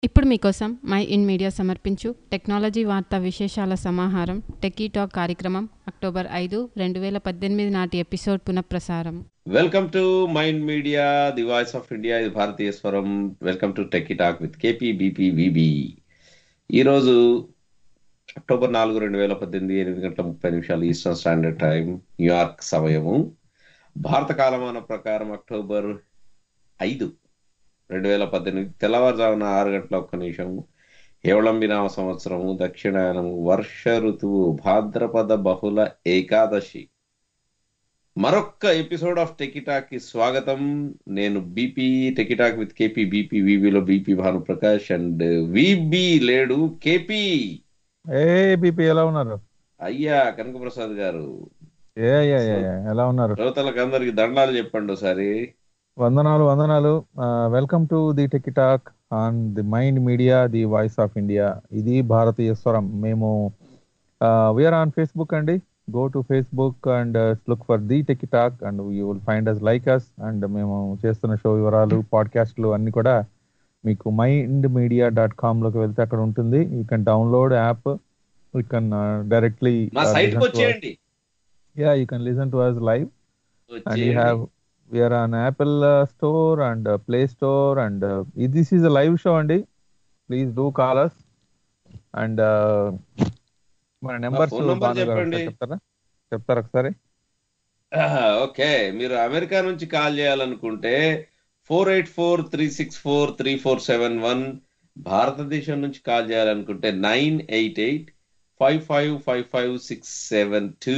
ఇప్పుడు మీకోసం my in media సమర్పించు టెక్నాలజీ వార్తా విశేషాల సమాహారం టెకీ టాక్ కార్యక్రమం అక్టోబర్ ఐదు రెండు వేల పద్దెనిమిది నాటి ఎపిసోడ్ పునఃప్రసారం welcome to mind media the voice of India ఇది భారతీయ స్వరం welcome to techie talk with KP BP VB ఈరోజు అక్టోబర్ నాలుగు రెండు వేల పద్దెనిమిది ఎనిమిది గంటల ముప్పై నిమిషాలు ఈస్టర్న్ స్టాండర్డ్ టైం న్యూయార్క్ సమయము భారత కాలమాన ప్రకారం అక్టోబర్ ఐదు రెండు వేల పద్దెనిమిది తెల్లవారుజామున ఆరు గంటల ఒక్క నిమిషం ఏవళంబినామ సంవత్సరము దక్షిణాయనము వర్ష ఋతువు భాద్రపద బహుళ ఏకాదశి మరొక్క ఎపిసోడ్ ఆఫ్ టెకిటాక్ కి స్వాగతం నేను BP techie talk with KP BP విబిలో బీపీ భానుప్రకాష్ అండ్ విబి లేడు కేపీ ఏ బీపీ ఎలా ఉన్నారు అయ్యా కనకప్రసాద్ గారు ఏ ఏ, ఏ, ఏ, ఎలా ఉన్నారు శ్రోతలకు అందరికి దండాలు చెప్పండి ఒకసారి వందనాలు వందనాలు welcome to the techie talk on the mind media the voice of India ఇది భారతీయ స్వరం మేము వీఆర్ ఆన్ ఫేస్బుక్ అండి go to Facebook and look for the techie talk and you will find us like us and మేము చేస్తున్న show వివరాలు పాడ్కాస్ట్లు అన్ని కూడా మీకు మైండ్ మీడియా డాట్ కామ్ లోకి వెళ్తే అక్కడ ఉంటుంది you can download app you can directly మా సైట్ కి వచ్చేయండి yeah you can listen to us live and we వచ్చేయండి. have we are on apple uh, store and uh, play store and uh, this is a live show andy please do call us and uh, మన numbers phone number చెప్పండి. చెప్తారా చెప్తారా ఒకసారి okay మీరు America నుంచి call చేయాలనుకుంటే four eight four three six four three four seven one భారతదేశం నుంచి కాల్ చేయాలనుకుంటే nine eight eight five five five five six seven two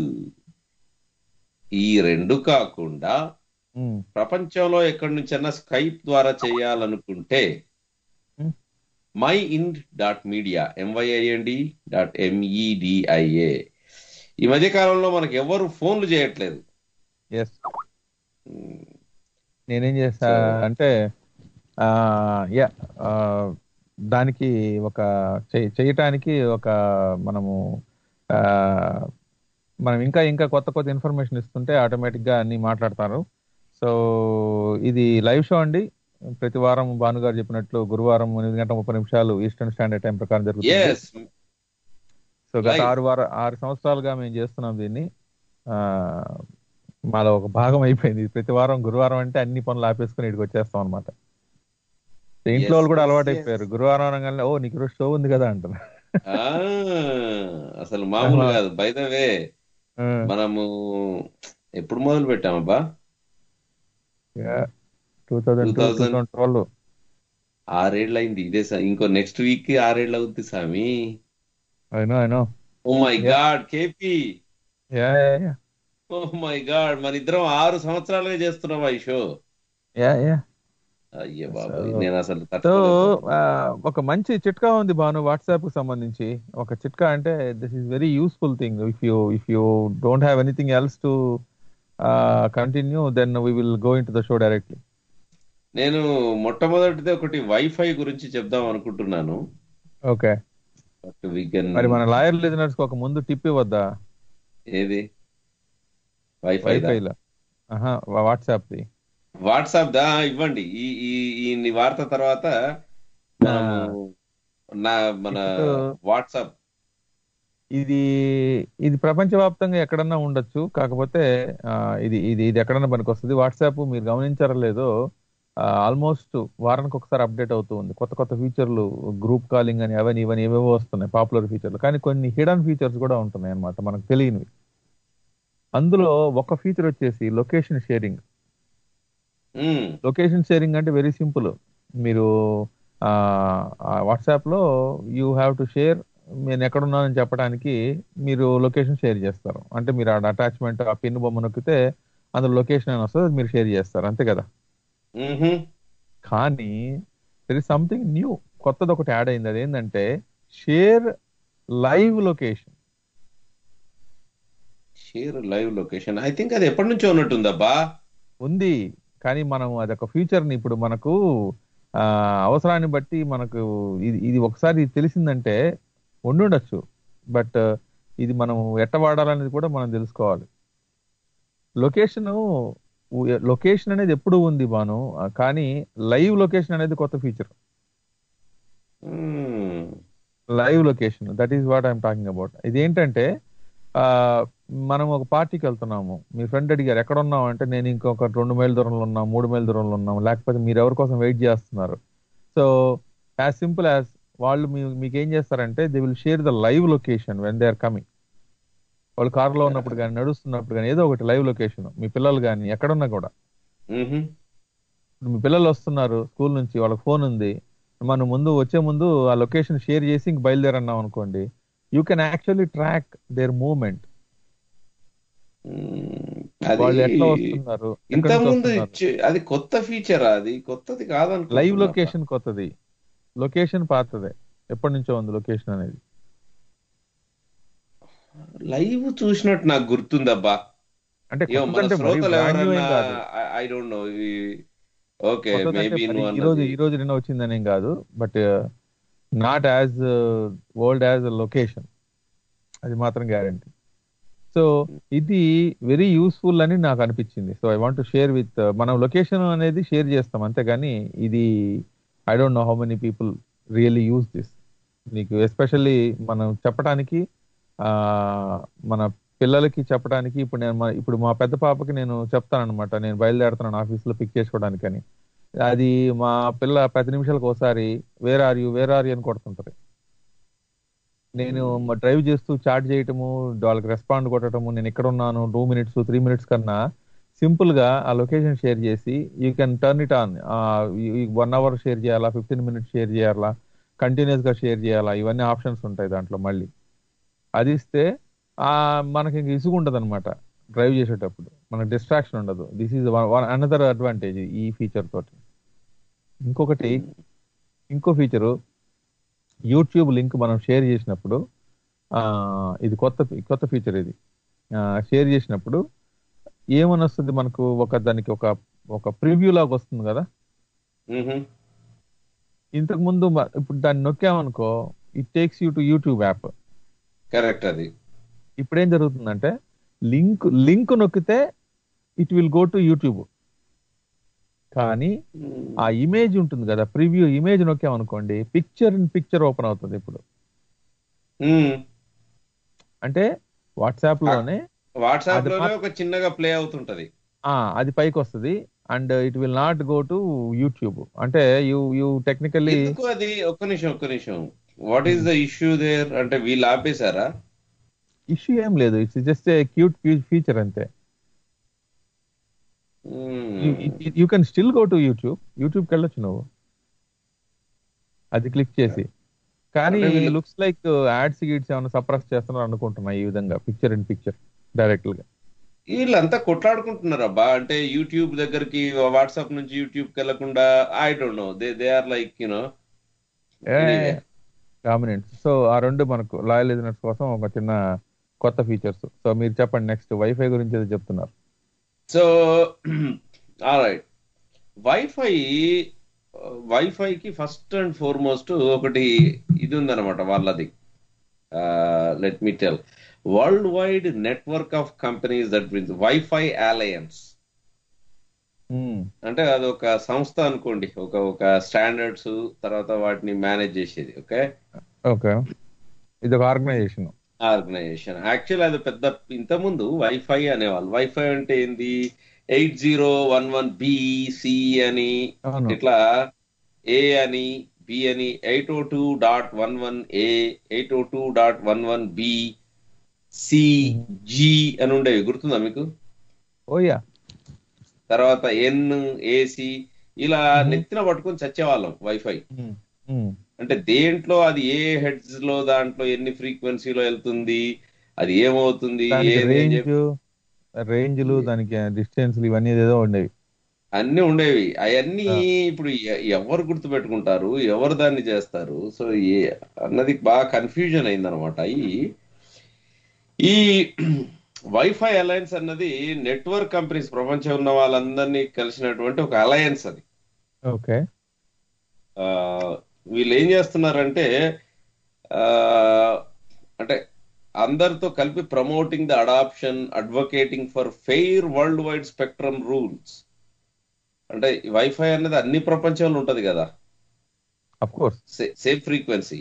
ఈ రెండు కాకుండా Mm, ప్రపంచంలో ఎక్కడి నుంచైనా స్కైప్ ద్వారా చేయాలనుకుంటే Hmm. My in dot media MYIND dot MEDIA ఈ మధ్య కాలంలో మనకి ఎవరు ఫోన్లు చేయట్లేదు yes నేనేం చేస్తా So- అంటే యా దానికి ఒక చెయ్- చేయటానికి ఒక మనము ఆ, మనం ఇంకా ఇంకా కొత్త కొత్త ఇన్ఫర్మేషన్ ఇస్తుంటే ఆటోమేటిక్ గా అన్ని మాట్లాడతారు సో ఇది లైవ్ షో అండి ప్రతి వారం భానుగారు చెప్పినట్లు గురువారం ఎనిమిది గంటల ముప్పై నిమిషాలు ఈస్టర్న్ స్టాండర్డ్ టైం ప్రకారం జరుగుతుంది ఎస్ సో గత Right. ఆరు వార ఆరు సంవత్సరాలుగా మేము చేస్తున్నాం దీన్ని ఆ మాలో ఒక భాగం అయిపోయింది ప్రతి వారం గురువారం అంటే అన్ని పనులు ఆపేసుకుని ఇక్కడికి వచ్చేస్తాం అనమాట ఇంట్లో Yes, వాళ్ళు కూడా yes, అలవాటు yes. అయిపోయారు గురువారం అనగానే ఓ నీకు ఈరోజు షో ఉంది కదా అంటారు అసలు మామూలు కాదు బై ద వే ఆ, మనము ఎప్పుడు మొదలు పెట్టామబ్బా yeah. 2002, 2000. 2012. ఆరేళ్ళు అయింది ఇదే సా- ఇంకో నెక్స్ట్ వీక్ ఆరేళ్ళు అవుద్ది సామి I know, I know. Oh my Yeah. God KP Yeah, yeah, yeah. Oh my God మన ఇద్దరం ఆరు సంవత్సరాలుగా చేస్తున్నాం ఈ షో Yeah, yeah. అయ్యే బాబు So- నేను అసలు సో తట్టుకోలేకపోతున్నా. ఒక మంచి చిట్కా ఉంది భాను వాట్సాప్ కు సంబంధించి ఒక చిట్కా అంటే this is very useful thing if you if you don't have anything else to continue then we will go into the show directly నేను మొట్టమొదటిది ఒకటి వైఫై గురించి చెప్దాం అనుకుంటున్నాను ఓకే బట్ వీ కెన్ మరి మన లాయర్ లిజనర్స్ కి ఒక ముందు టిప్ ఇవ్వద్దా ఏది వైఫై వైఫైలో వాట్సాప్ ది వాట్సాప్ దా ఇవ్వండి ఈ ఈ ఈ వార్త తర్వాత మనము నా మన ఇప్పుడు- వాట్సాప్ ఇది ఇది ప్రపంచవ్యాప్తంగా ఎక్కడన్నా ఉండొచ్చు కాకపోతే ఆ, ఇది ఇది ఇది ఎక్కడన్నా పనికి వస్తుంది వాట్సాప్ మీరు గమనించారో లేదో ఆల్మోస్ట్ వారానికి ఒకసారి అప్డేట్ అవుతూ ఉంది కొత్త కొత్త ఫీచర్లు గ్రూప్ కాలింగ్ అని అవన్నీ ఇవన్నీ ఏవేవో వస్తున్నాయి పాపులర్ ఫీచర్లు కానీ కొన్ని హిడన్ ఫీచర్స్ కూడా ఉంటున్నాయి అన్నమాట మనకు తెలియనివి అందులో ఒక ఫీచర్ వచ్చేసి location sharing um, location sharing అంటే వెరీ సింపుల్ మీరు వాట్సాప్ లో యూ హ్యావ్ టు షేర్ నేను ఎక్కడున్నానని చెప్పడానికి మీరు లొకేషన్ షేర్ చేస్తారు అంటే మీరు ఆ అటాచ్మెంట్ ఆ పిన్ బొమ్మ నొక్కితే అందులో లొకేషన్ అని వస్తుంది అది మీరు షేర్ చేస్తారు అంతే కదా మ్హూ. కానీ దర్ ఇస్ సంథింగ్ న్యూ కొత్తది ఒకటి యాడ్ అయింది అదేంటంటే share live location share live location I think అది ఎప్పటి నుంచో ఉన్నట్టుందబ్బా ఉంది కానీ మనం అదొక ఫీచర్ ని ఇప్పుడు మనకు ఆ, అవసరాన్ని బట్టి మనకు ఇది ఇది ఒకసారి ఇది తెలిసిందంటే ఉండుండొచ్చు బట్ ఇది మనం ఎట్ట వాడాలనేది కూడా మనం తెలుసుకోవాలి లొకేషన్ లొకేషన్ అనేది ఎప్పుడు ఉంది బాను ఆ, కానీ లైవ్ లొకేషన్ అనేది కొత్త feature live location that is what I'm talking about ఇది ఏంటంటే ఆ, మనం ఒక పార్టీకి వెళ్తున్నాము మీ ఫ్రెండ్ అడిగారు ఎక్కడ ఉన్నావు అంటే నేను ఇంకొక రెండు మైల్ దూరంలో ఉన్నాం మూడు మైల్ దూరంలో ఉన్నాం లేకపోతే మీరు ఎవరి కోసం వెయిట్ చేస్తున్నారు సో యాజ్ సింపుల్ యాజ్ వాళ్ళు మీ మీకు ఏం చేస్తారంటే they will share the live location when they are coming వాళ్ళు కారులో ఉన్నప్పుడు కానీ నడుస్తున్నప్పుడు కానీ ఏదో ఒకటి లైవ్ లొకేషన్ మీ పిల్లలు కానీ ఎక్కడున్నా కూడా మ్హూ. ఇప్పుడు మీ పిల్లలు వస్తున్నారు స్కూల్ నుంచి వాళ్ళకి ఫోన్ ఉంది మనం ముందు వచ్చే ముందు ఆ లొకేషన్ షేర్ చేసి ఇంక బయలుదేరన్నాం అనుకోండి you can actually track their movement మ్, వాళ్ళు ఎట్లా అది వస్తున్నారు ఇంత ఎక్కడి నుంచి ముందు వస్తున్నారు ఇచ్చి- అది కొత్త ఫీచర్ అది కొత్తది కాదనుకుంటున్నా లైవ్ లొకేషన్ కొత్తది లొకేషన్ పాతదే ఎప్పటి నుంచో ఉంది లొకేషన్ అనేది లైవ్ చూసినట్టు నాకు గుర్తుందబ్బా అంటే ఏమో మన కొత్తదంటే మరీ శ్రోతలు brand new ఏం ఎవరన్నా కాదు ఐ డోంట్ నో ఓకే కొత్తదంటే మేబీ మరి నువ్వు ఈ రోజు అన్నది ఈ రోజు నిన్న వచ్చిందనేం కాదు but not as old as location అది మాత్రం గ్యారంటీ సో ఇది వెరీ యూస్ఫుల్ అని నాకు అనిపించింది so I want share with మనం లొకేషన్ అనేది షేర్ చేస్తాం అంతేగాని ఇది I don't know how many people really use this నీకు ఎస్పెషల్లీ మనం చెప్పడానికి ఆ, మన పిల్లలకి చెప్పడానికి ఇప్పుడు నేను మా- ఇప్పుడు మా పెద్ద పాపకి నేను చెప్తానన్నమాట నేను బయలుదేరుతున్నాను ఆఫీస్లో పిక్ చేసుకోవడానికి అని అది మా పిల్ల పది నిమిషాలకు ఒకసారి where are you where are you అని కొడుతుంటది నేను డ్రైవ్ చేస్తూ చాట్ చేయటము వాళ్ళకి రెస్పాండ్ కొట్టడము నేను ఎక్కడ ఉన్నాను టూ మినిట్స్ త్రీ మినిట్స్ కన్నా సింపుల్ గా ఆ లొకేషన్ షేర్ చేసి you can turn it on one hour share చేయాలా ఫిఫ్టీన్ మినిట్స్ షేర్ చేయాలా కంటిన్యూస్ గా షేర్ చేయాలా ఇవన్నీ ఆప్షన్స్ ఉంటాయి దాంట్లో మళ్ళీ అది ఇస్తే ఆ మనకి ఇంక ఇసుగు ఉండదు అనమాట డ్రైవ్ చేసేటప్పుడు మనకు డిస్ట్రాక్షన్ ఉండదు దిస్ ఈజ్ అనదర్ అడ్వాంటేజ్ ఈ ఫీచర్ తోటి ఇంకొకటి ఇంకో ఫీచరు యూట్యూబ్ లింక్ మనం షేర్ చేసినప్పుడు ఆ, ఇది కొత్త కొత్త ఫీచర్ ఇది షేర్ చేసినప్పుడు ఏమని వస్తుంది మనకు ఒక దానికి ఒక ఒక ప్రివ్యూ లాగా వస్తుంది కదా మ్హూ. ఇంతకు ముందు మ- ఇప్పుడు దాన్ని నొక్కామనుకో it takes you to YouTube app correct అది ఇప్పుడు ఏం జరుగుతుందంటే లింక్ లింక్ నొక్కితే it will go to YouTube కానీ ఆ ఇమేజ్ ఉంటుంది కదా ప్రివ్యూ ఇమేజ్ నొక్కామనుకోండి పిక్చర్ ఇన్ పిక్చర్ ఓపెన్ అవుతుంది ఇప్పుడు మ్మ్. అంటే వాట్సాప్ లోనే వాట్సాప్ అది లోనే మాత్రం- ఒక చిన్నగా ప్లే అవుతుంటది ఆ అది పైకి వస్తుంది and it will not go to YouTube అంటే యూ యూ టెక్నికల్లీ ఎందుకు అది ఒక్క నిమిషం ఒక్క నిమిషం what is the issue there అంటే వీళ్ళు ఆపేశారా ఇష్యూ ఏం లేదు it's just a cute feature అంతే you can still go to YouTube యూట్యూబ్కి వెళ్ళొచ్చు నువ్వు అది క్లిక్ చేసి కానీ అంటే వీళ్ళు- లుక్స్ లైక్ యాడ్స్ గీడ్స్ ఏమైనా సప్రెస్ చేస్తున్నారు అనుకుంటున్నా ఈ విధంగా పిక్చర్ ఇన్ పిక్చర్ డైరెక్ట్ గా వీళ్ళంతా కొట్లాడుకుంటున్నారు అబ్బా అంటే యూట్యూబ్ దగ్గరికి వాట్సాప్ నుంచి యూట్యూబ్ కి వెళ్లకుండా I don't know they they are like you know dominant so ఆ రెండు మనకు లాయల్ లిజనర్స్ కోసం ఒక చిన్న కొత్త ఫీచర్స్ సో మీరు చెప్పండి నెక్స్ట్ వైఫై గురించి ఏదో చెప్తున్నారు సో రైట్ వైఫై వైఫైకి ఫస్ట్ అండ్ ఫార్మోస్ట్ ఒకటి ఇది ఉందన్నమాట వాళ్ళది let me tell world wide network of companies that means wifi alliance అంటే అది ఒక సంస్థ అనుకోండి ఒక ఒక స్టాండర్డ్స్ తర్వాత వాటిని మేనేజ్ చేసేది ఓకే ఓకే ఇది ఒక ఆర్గనైజేషన్ ఆర్గనైజేషన్ యాక్చువల్ అది పెద్ద ఇంతకుముందు వైఫై అనేవాళ్ళు వైఫై అంటే ఏంది eight zero one one B C అని అవును ఇట్లా ఏ అని బి అని eight O two dot one one A eight O two dot one one B C G అని ఉండేవి గుర్తుందా మీకు ఓయా తర్వాత ఎన్ ఏసి ఇలా నెత్తిన పట్టుకొని చచ్చేవాళ్ళం వైఫై అంటే దేంట్లో అది ఏ హెడ్స్ లో దాంట్లో ఎన్ని ఫ్రీక్వెన్సీలో వెళ్తుంది అది ఏమవుతుంది దానికి ఏది అని రేంజ్ చెప్పి రేంజ్లు దానికి డిస్టెన్స్లు ఇవన్నీ ఏదో ఉండేవి అన్ని ఉండేవి అవన్నీ ఇప్పుడు ఎ- ఎవరు గుర్తు పెట్టుకుంటారు ఎవరు దాన్ని చేస్తారు సో ఏ అన్నది బాగా కన్ఫ్యూజన్ అయిందనమాట ఈ ఈ వైఫై అలయన్స్ అన్నది నెట్వర్క్ కంపెనీస్ ప్రపంచం ఉన్న వాళ్ళందరినీ కలిసినటువంటి ఒక అలయన్స్ అది ఓకే ఆ, వీళ్ళు ఏం చేస్తున్నారంటే ఆ, అంటే అందరితో కలిపి promoting the adoption advocating for fair world wide spectrum rules అంటే వైఫై అనేది అన్ని ప్రపంచంలో ఉంటది కదా of course same frequency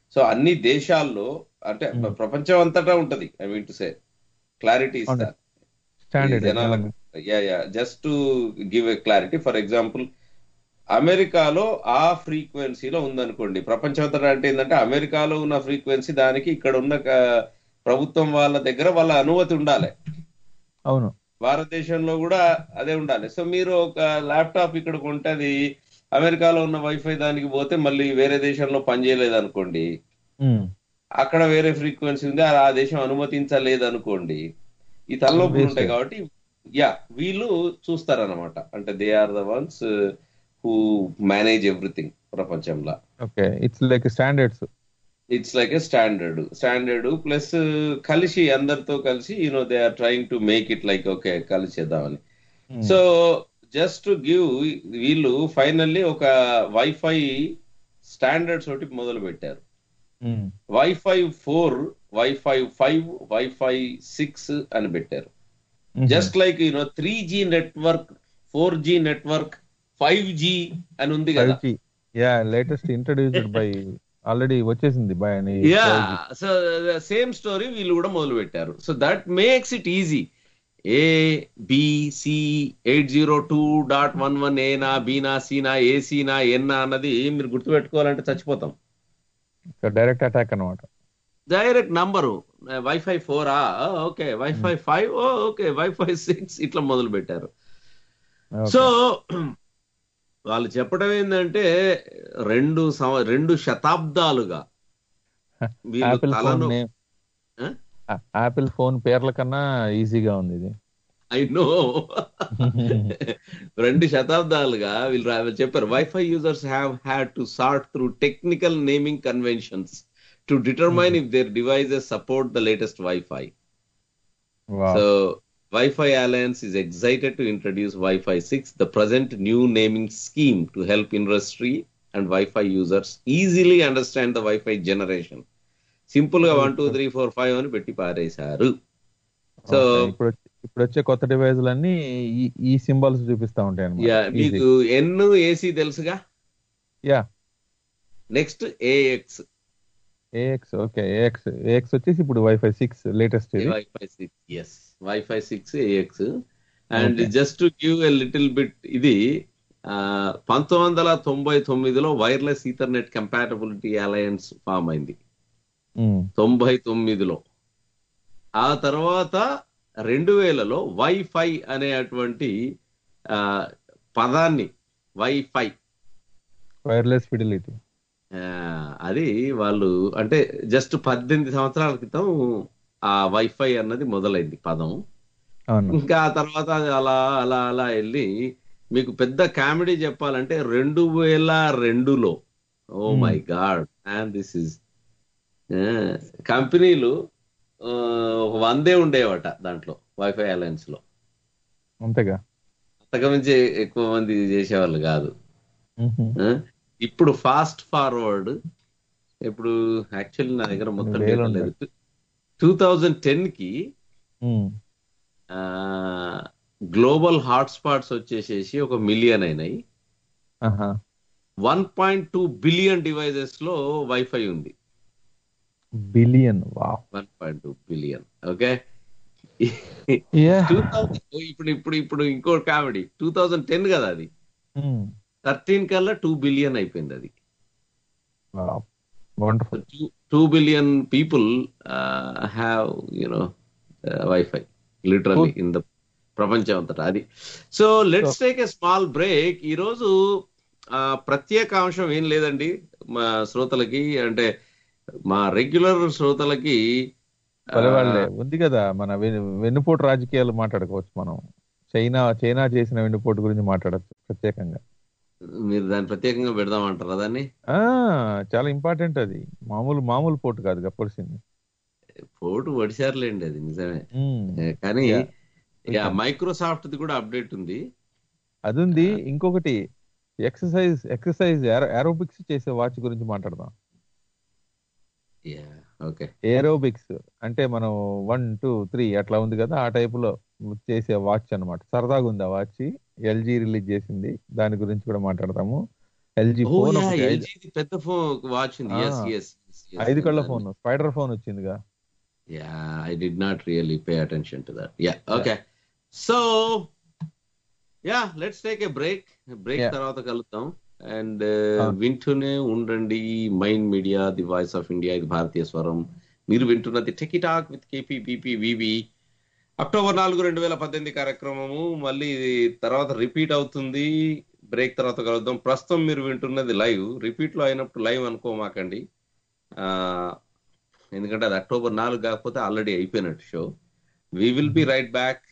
so అన్ని దేశాల్లో అంటే Hmm. ప్రపంచం అంతటా ఉంటది I mean to say clarity అవును. ఇస్తారు స్టాండర్డ్ జనాలకు yeah yeah just to give a clarity for example అమెరికాలో ఆ ఫ్రీక్వెన్సీలో ఉందనుకోండి ప్రపంచమంతటా అంటే ఏంటంటే అమెరికాలో ఉన్న ఫ్రీక్వెన్సీ దానికి ఇక్కడ ఉన్న క- ప్రభుత్వం వాళ్ళ దగ్గర వాళ్ళ అనుమతి ఉండాలి అవును భారతదేశంలో కూడా అదే ఉండాలి సో మీరు ఒక ల్యాప్టాప్ ఇక్కడ కొంటది అమెరికాలో ఉన్న వైఫై దానికి పోతే మళ్ళీ వేరే దేశంలో పనిచేయలేదు అనుకోండి ఉమ్. అక్కడ వేరే ఫ్రీక్వెన్సీ ఉంది ఆ దేశం అనుమతించలేదు అనుకోండి ఈ తలనొప్పులు Waste. ఉంటాయి కాబట్టి యా వీళ్ళు చూస్తారన్నమాట అంటే they are the ones who manage everything ప్రపంచంలో okay it's like standards it's like a standard standard plus కలిసి అందరితో కలిసి you know they are trying to make it like okay కలిసి చేద్దామని సో జస్ట్ గివ్ వీళ్ళు ఫైనల్లీ ఒక వైఫై స్టాండర్డ్స్ ఒకటి మొదలు పెట్టారు wifi four wifi five wifi six అని పెట్టారు just like you know three G network four G network five G అని ఉంది కదా five G yeah latest introduced by already వచ్చేసింది బై అని యా సో సేమ్ స్టోరీ వీళ్ళు కూడా మొదలు పెట్టారు so that makes it easy A BC eight zero two dot one one ఏనా బీనా సీనా ఏసీనా ఎన్నా అన్నది మీరు గుర్తుపెట్టుకోవాలంటే చచ్చిపోతాం డైరెక్ట్ అటాక్ అన్నమాట డైరెక్ట్ నంబరు వైఫై ఫోరా okay wifi five okay wifi six ఇట్లా మొదలు పెట్టారు Okay. సో వాళ్ళు చెప్పడం ఏంటంటే రెండు సంవ- రెండు శతాబ్దాలుగా వీళ్ళు యాపిల్ ఫోన్ తలను నేమ్ Huh? యాపిల్ ఫోన్ పేర్ల కన్నా ఈజీగా ఉంది ఇది ఐ నో రెండు శతాబ్దాలుగా వీళ్ళు రా- వీళ్ళు చెప్పారు wifi users have had to sort through technical naming conventions to determine if their devices support the latest wifi Wow. So Wi-Fi Alliance is excited to introduce Wi-Fi 6, the present new naming scheme to help industry and Wi-Fi users easily understand the Wi-Fi generation. Simple గా one two three four five అని పెట్టి పారేశారు so Okay. ఇప్పుడు వచ్చే- ఇప్పుడు వచ్చే కొత్త డివైజులన్నీ ఈ ఈ సింబల్స్ చూపిస్తా ఉంటాయి యా అన్నమాట మీకు ఎన్ ఏసీ తెలుసుగా yeah next AX AX okay AX AX వచ్చేసి ఇప్పుడు వైఫై సిక్స్ లేటెస్ట్ ఇది wifi six S wifi six AX and Okay. Just to give a little bit ఇది ఆ, పంతొమ్మిది వందల తొంభై తొమ్మిదిలో wireless ethernet compatibility alliance form అయింది ఉమ్, తొంభై తొమ్మిదిలో ఆ తర్వాత రెండు వేలలో వైఫై అనేటువంటి ఆ, పదాన్ని వైఫై వైర్లెస్ ఫిడిలిటీ ఆ, అది వాళ్ళు అంటే జస్ట్ పద్దెనిమిది సంవత్సరాల క్రితం ఆ వైఫై అన్నది మొదలైంది పదం అవును ఇంకా ఆ తర్వాత అది అలా అలా అలా వెళ్ళి మీకు పెద్ద కామెడీ చెప్పాలంటే రెండు వేల రెండులో oh Hmm. My God and this is కంపెనీలు ఆ, ఒక వందే ఉండేవట దాంట్లో వైఫై అలయన్స్ లో అంతేగా అంతకుమించి ఎక్కువ మంది చేసేవాళ్ళు కాదు ఉహు. ఆ, ఇప్పుడు ఫాస్ట్ ఫార్వర్డ్ ఇప్పుడు యాక్చువల్లీ నా దగ్గర మొత్తం వేలు డేటా లేదు టూ థౌజండ్ టెన్ కి ఉమ్, గ్లోబల్ హాట్స్పాట్స్ వచ్చేసేసి ఒక మిలియన్ అయినాయి ఆహా. One point two billion devices లో వైఫై ఉంది billion wow one point two billion okay yeah two thousand ఇప్పుడు ఇప్పుడు ఇప్పుడు ఇంకో కామెడీ టూ థౌజండ్ టెన్ కదా అది ఉమ్, థర్టీన్ కల్లా టూ బిలియన్ అయిపోయింది అది wow wonderful two billion people have you know wifi literally in the ప్రపంచం అంతటా అది so let's take a small break ఈ రోజు ఆ, ప్రత్యేక అంశం ఏం లేదండి మా శ్రోతలకి అంటే మా రెగ్యులర్ శ్రోతలకి ఆ, వాళ్ళే ఉంది కదా మన వెన్ను- వెన్నుపోటు రాజకీయాలు మాట్లాడుకోవచ్చు మనం చైనా చైనా చేసిన వెన్నుపోటు గురించి మాట్లాడచ్చు ప్రత్యేకంగా మీరు దాన్ని ప్రత్యేకంగా పెడదామంటారా దాన్ని ఆ చాలా ఇంపార్టెంట్ అది మామూలు మామూలు పోటు కాదు పొడిసింది పోటు వడిసారులేండి అది నిజమే ఉమ్, ఏ, కానీ Yeah. యా మైక్రోసాఫ్ట్ ది కూడా అప్డేట్ ఉంది అది ఉంది ఇంకొకటి ఎక్సర్సైజ్ ఎక్సర్సైజ్ ఏరోబిక్స్ చేసే వాచ్ గురించి మాట్లాడదాం యా ఓకే ఏరోబిక్స్ అంటే మనం వన్ టూ త్రీ అట్లా ఉంది కదా ఆ టైప్ లో చేసే వాచ్ అన్నమాట సరదాగా ఉంది ఆ వాచ్ ఎల్జీ రిలీజ్ చేసింది దాని గురించి కూడా మాట్లాడతాము ఎల్జీ ఓ ఫోన్ యా ఒకటి ఐదు- ఎల్జీ పెద్ద ఫోన్ వాచ్ ఉంది ఆ. ఎస్ ఎస్ ఐదు కళ్ళ ఫోన్ స్పైడర్ ఫోన్ వచ్చిందిగా yeah I did not really pay attention to that yeah okay so yeah let's take a break break Yeah. తర్వాత కలుద్దాం అండ్ Ah. వింటూనే ఉండండి Mind media the voice of India ఇది భారతీయ స్వరం మీరు వింటున్నది Techie Talk with KP BP VV October నాలుగు రెండు వేల పద్దెనిమిది కార్యక్రమము మళ్ళీ ఇది తర్వాత రిపీట్ అవుతుంది బ్రేక్ తర్వాత కలుద్దాం ప్రస్తుతం మీరు వింటున్నది లైవ్ రిపీట్ లో అయినప్పుడు లైవ్ అనుకోమాకండి ఆ, ఎందుకంటే అది అక్టోబర్ నాలుగు కాకపోతే ఆల్రెడీ అయిపోయినట్టు show we will be right back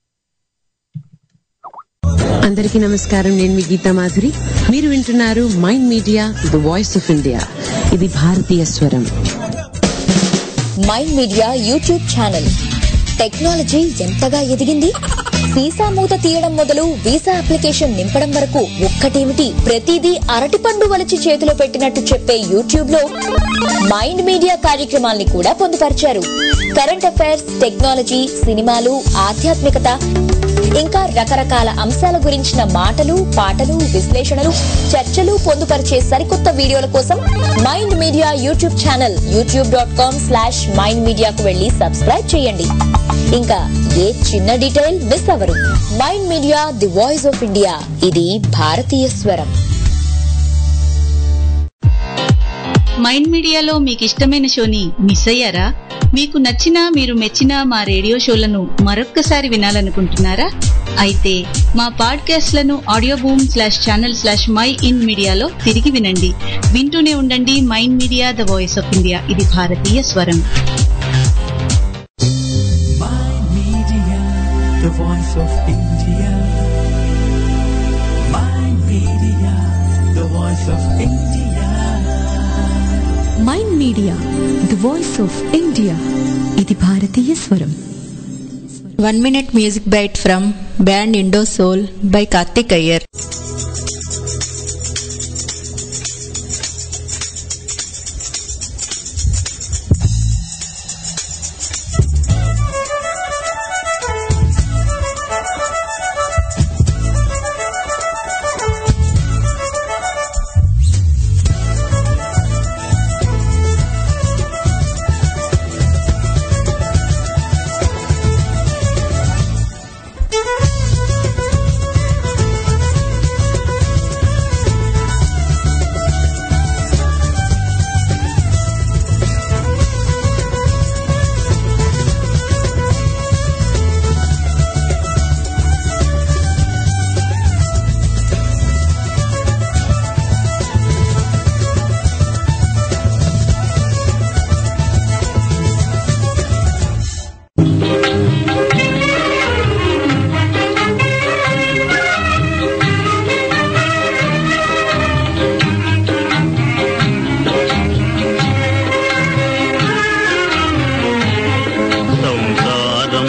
అందరికీ నమస్కారం నేను మీ గీతా మాధురి మీరు వింటున్నారు Mind Media the voice of India ఇది భారతీయ స్వరం Mind Media YouTube channel technology ఎంతగా ఎదిగింది వీసా మూత తీయడం మొదలు వీసా అప్లికేషన్ నింపడం వరకు ఒక్కటేమిటి ప్రతిదీ అరటిపండు వలిచి చేతిలో పెట్టినట్టు చెప్పే యూట్యూబ్ లో మైండ్ మీడియా కార్యక్రమాల్ని కూడా పొందుపరిచారు కరెంట్ అఫైర్స్ టెక్నాలజీ సినిమాలు ఆధ్యాత్మికత ఇంకా రకరకాల అంశాల గురించిన మాటలు పాటలు విశ్లేషణలు చర్చలు పొందుపరిచే సరికొత్త వీడియోల కోసం Mind Media YouTube channel YouTube dot com slash Mind మీడియాకు వెళ్లి సబ్స్క్రైబ్ చేయండి ఇంకా ఏ చిన్న డీటెయిల్ మిస్ అవరు Mind media the voice of India ఇది భారతీయ స్వరం మైండ్ మీడియాలో మీకు ఇష్టమైన షోని మిస్ అయ్యారా మీకు నచ్చిన మీరు మెచ్చిన మా రేడియో షోలను మరొక్కసారి వినాలనుకుంటున్నారా అయితే మా పాడ్కాస్ట్లను audio boom slash channel slash my in మీడియాలో తిరిగి వినండి వింటూనే ఉండండి Mind Media the voice of India ఇది భారతీయ స్వరం Mind Media, the voice of India. Mind Media, the voice of India. Mind media the voice of India ఇది భారతీయ స్వరం One minute music bite from band Indo Soul by Karthik Iyer. సంసారం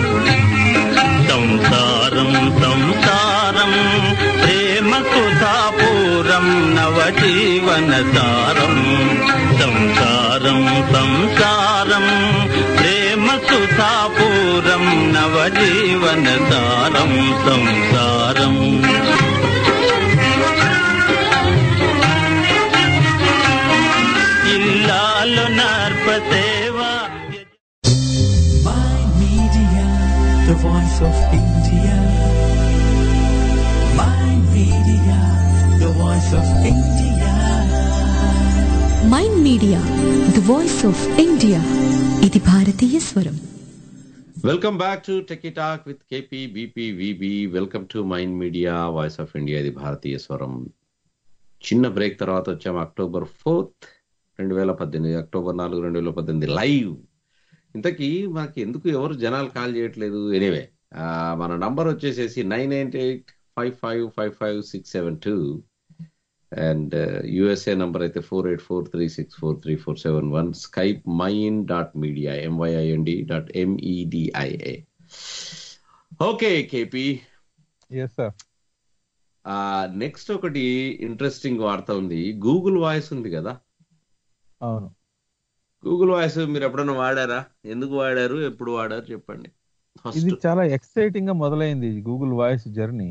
సంసారం సంసారం ప్రేమ సుధాపూరం నవజీవన సారం సంసారం సంసారం ప్రేమ సుధాపూరం నవజీవన సారం సంసారం ఇల్లాలు నర్పసేవా Mind Media, the voice of India. Mind Media, the voice of India. Mind media the voice of India ఇది భారతీయ స్వరం welcome back to Techie Talk with KP BP VB welcome to mind Media voice of India ఇది భారతీయ స్వరం చిన్న break తర్వాత వచ్చాము October fourth రెండు వేల పద్దెనిమిది అక్టోబర్ నాలుగు రెండు వేల పద్దెనిమిది లైవ్ ఇంతకీ మనకి ఎందుకు ఎవరు జనాలు కాల్ చేయట్లేదు ఎనీవే మన నంబర్ వచ్చేసేసి nine eight eight five five five five six seven two and USA number అయితే four eight four three six four three four seven one Skype mind dot media M Y I N D dot M E D I A okay KP yes sir next ఒకటి interesting వార్త ఉంది Google voice ఉంది కదా అవును Google voice మీరు ఎప్పుడైనా వాడారా ఎందుకు వాడారు ఎప్పుడు వాడారు చెప్పండి ఇది ఫస్ట్ చాలా ఎక్సైటింగ్ గా మొదలైంది గూగుల్ వాయిస్ జర్నీ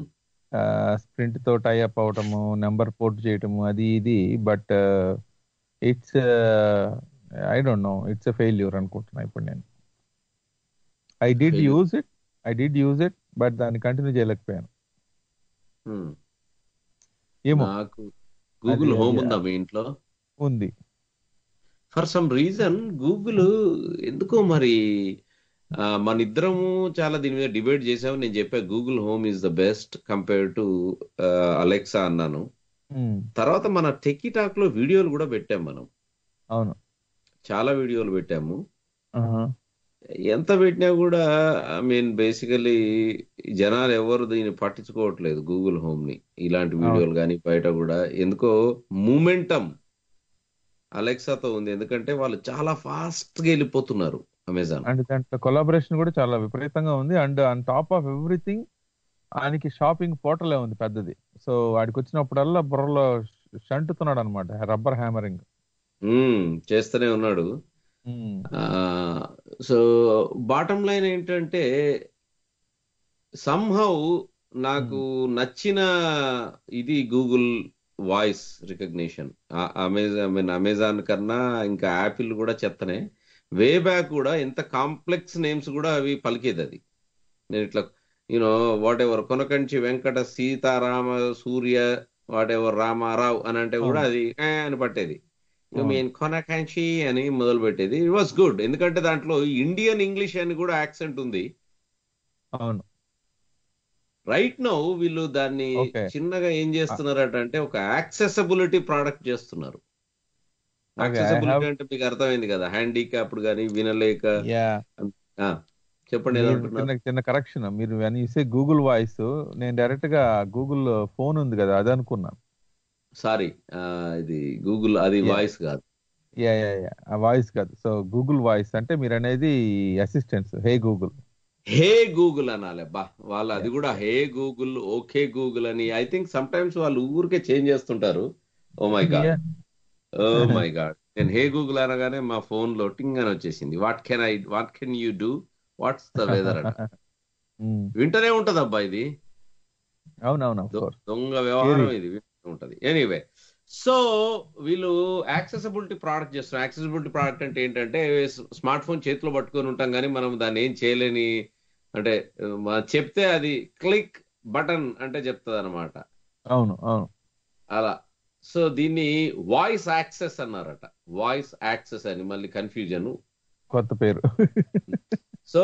స్ప్రింట్ తో టైఅప్ అవటము నెంబర్ పోర్ట్ చేయటము అది ఇది but it's I don't know it's a failure అనుకుంటున్నా ఇప్పుడు నేను I did Failure. Use it I did use it but దాన్ని కంటిన్యూ చేయలేకపోయాను Hmm. ఏమో నాకు గూగుల్ అది- హోమ్ అది- ఉందా మీ ఇంట్లో ఉంది ఫర్ సమ్ రీజన్ గూగుల్ ఎందుకో మరి ఆ, మన ఇద్దరము చాలా దీని మీద డిబేట్ చేసాము నేను చెప్పా Google Home is the best compare to Alexa అన్నాను ఉమ్, తర్వాత మన టెక్కీ టాక్ లో వీడియోలు కూడా పెట్టాం మనం అవును చాలా వీడియోలు పెట్టాము ఆహా. ఎంత పెట్టినా కూడా ఐ మీన్ బేసికలీ జనాలు ఎవరు దీన్ని పట్టించుకోవట్లేదు గూగుల్ హోమ్ ని ఇలాంటి వీడియోలు కానీ బయట కూడా ఎందుకో మూమెంటం అలెక్సాతో ఉంది ఎందుకంటే వాళ్ళు చాలా ఫాస్ట్ గా వెళ్ళిపోతున్నారు అమెజాన్ అండ్ దాంట్లో కొలాబరేషన్ కూడా చాలా విపరీతంగా ఉంది and on top of everything ఆయనకి షాపింగ్ పోర్టలే ఉంది పెద్దది సో వాడికి వచ్చినప్పుడల్లా బుర్రలో షంటుతున్నాడు అనమాట రబ్బర్ హ్యామరింగ్ ఉమ్, చేస్తూనే ఉన్నాడు సో బాటం లైన్ ఏంటంటే సంహౌ నాకు నచ్చిన ఇది Google voice recognition Amazon mean Amazon కన్నా ఇంకా యాపిల్ కూడా చెత్తనే వే బ్యాక్ కూడా ఎంత కాంప్లెక్స్ నేమ్స్ కూడా అవి పలికేది అది నేను ఇట్లా you know whatever Konakanchi Venkata Seetharama Surya whatever Ramarao అని అంటే కూడా అది "ఏ" అని పట్టేది యు అవును. మీన్ కొనకంచి అని మొదలు పెట్టేది ఇట్ వాస్ గుడ్ ఎందుకంటే దాంట్లో ఇండియన్ ఇంగ్లీష్ అని కూడా యాక్సెంట్ ఉంది అవును రైట్ నౌ వీళ్ళు దాన్ని Okay. చిన్నగా ఏం చేస్తున్నారట అంటే ఒక యాక్సెసబిలిటీ ప్రోడక్ట్ చేస్తున్నారు Okay, I యాక్సెసబిలిటీ have- అంటే మీకు అర్థమైంది కదా హ్యాండిక్యాప్డ్ కానీ వినలేక యా ఆ, చెప్పండి ఏదో అంటున్నారు చిన్న చిన్న కరెక్షన్ మీరు అని ఇసే గూగుల్ వాయిస్ నేను డైరెక్ట్ గా గూగుల్ ఫోన్ ఉంది కదా అది అనుకున్నాను సారీ ఇది గూగుల్ అది Yeah. వాయిస్ కాదు యా యా యా ఆ వాయిస్ కాదు సో గూగుల్ వాయిస్ అంటే మీరు అనేది assistants hey Google hey Google అనాలి బా వాళ్ళు అది కూడా హే గూగుల్ ఓకే గూగుల్ అని ఐ థింక్ సమ్ టైమ్స్ వాళ్ళు ఊరికే చేంజ్ చేస్తుంటారు oh my god oh my god నేను హే గూగుల్ అనగానే మా ఫోన్ లో టింగ్ అని వచ్చేసింది what can I what can you do what's the weather అట వింటనే ఉంటది అబ్బా ఇది అవునవును of దొ- course. దొంగ వ్యవహారం Theory. ఇది వింటూనే ఉంటది ఎనీవే సో వీళ్ళు యాక్సెసిబిలిటీ ప్రోడక్ట్ చేస్తున్నారు యాక్సెసిబిలిటీ ప్రోడక్ట్ అంటే ఏంటంటే స్మార్ట్ ఫోన్ చేతిలో పట్టుకొని ఉంటాం కానీ మనం దాన్ని ఏం చేయలేని అంటే మ- చెప్తే అది క్లిక్ బటన్ అంటే చెప్తుంది అనమాట అవును అవును అలా సో దీన్ని వాయిస్ యాక్సెస్ అన్నారట వాయిస్ యాక్సెస్ అని మళ్ళీ కన్ఫ్యూజన్ కొత్త పేరు సో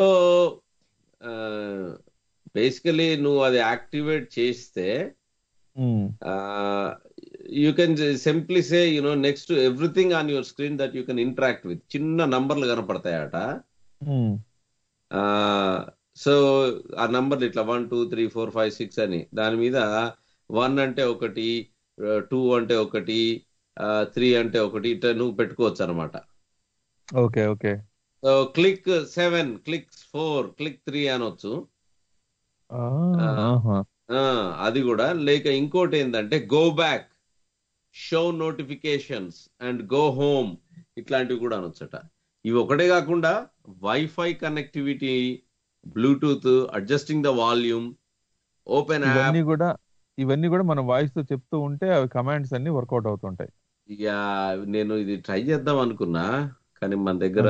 బేసికలీ నువ్వు అది యాక్టివేట్ చేస్తే um, you can simply say you know next everything on your screen that you can interact with చిన్న నంబర్లు కనపడతాయట ఉమ్, సో ఆ నంబర్లు ఇట్లా one two three four five six అని దాని మీద వన్ అంటే ఒకటి టూ అంటే ఒకటి త్రీ అంటే ఒకటి ఇట్లా నువ్వు పెట్టుకోవచ్చు అనమాట okay okay so click seven click four click three అనొచ్చు ఆ, ఆహా. ఆ, అది కూడా లేక ఇంకోటి ఏంటంటే go back show notifications and go home ఇట్లాంటివి కూడా అనొచ్చట ఇవి ఒకటే కాకుండా WiFi connectivity Bluetooth adjusting the volume open ఇవన్నీ యాప్ కూడా ఇవన్నీ కూడా మన వాయిస్ తో చెప్తూ ఉంటే అవి కమాండ్స్ అన్ని వర్కౌట్ అవుతుంటాయి ఇక నేను ఇది ట్రై చేద్దాం అనుకున్నా కానీ మన దగ్గర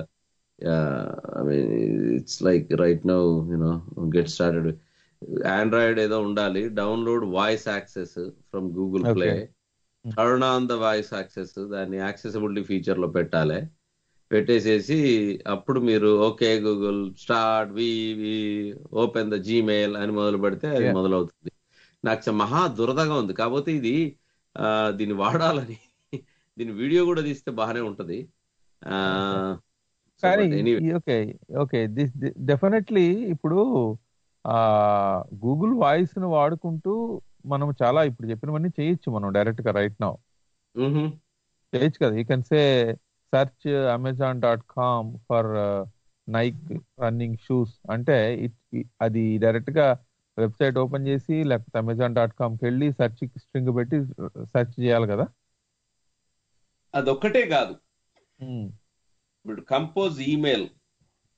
it's like right now you know get started Android ఏదో ఉండాలి download voice access from Google Play Okay. Turn on the voice access దాన్ని యాక్సెసిబిలిటీ ఫీచర్ లో పెట్టాలి పెట్టేసేసి అప్పుడు మీరు okay Google start we open the Gmail అని మొదలు పెడితే అది Yeah. మొదలవుతుంది నాకు చ- మహా దురదగా ఉంది కాకపోతే ఇది ఆ, దీన్ని వాడాలని దీని వీడియో కూడా తీస్తే బాగానే ఉంటది ఆ, so కానీ but anyway, okay okay this definitely ఇప్పుడు ఆ గూగుల్ వాయిస్ ను వాడుకుంటూ మనం చాలా ఇప్పుడు చెప్పినవన్నీ చేయొచ్చు మనం డైరెక్ట్ గా రైట్ నౌ మ్హూ. చేయొచ్చు కదా you can say search Amazon dot com for Nike running shoes అంటే it- అది డైరెక్ట్ గా వెబ్సైట్ ఓపెన్ చేసి లేకపోతే అమెజాన్ డాట్ కామ్కి వెళ్ళి సెర్చ్ స్ట్రింగ్ పెట్టి సెర్చ్ చేయాలి కదా అదొక్కటే కాదు ఇప్పుడు కంపోజ్ ఈమెయిల్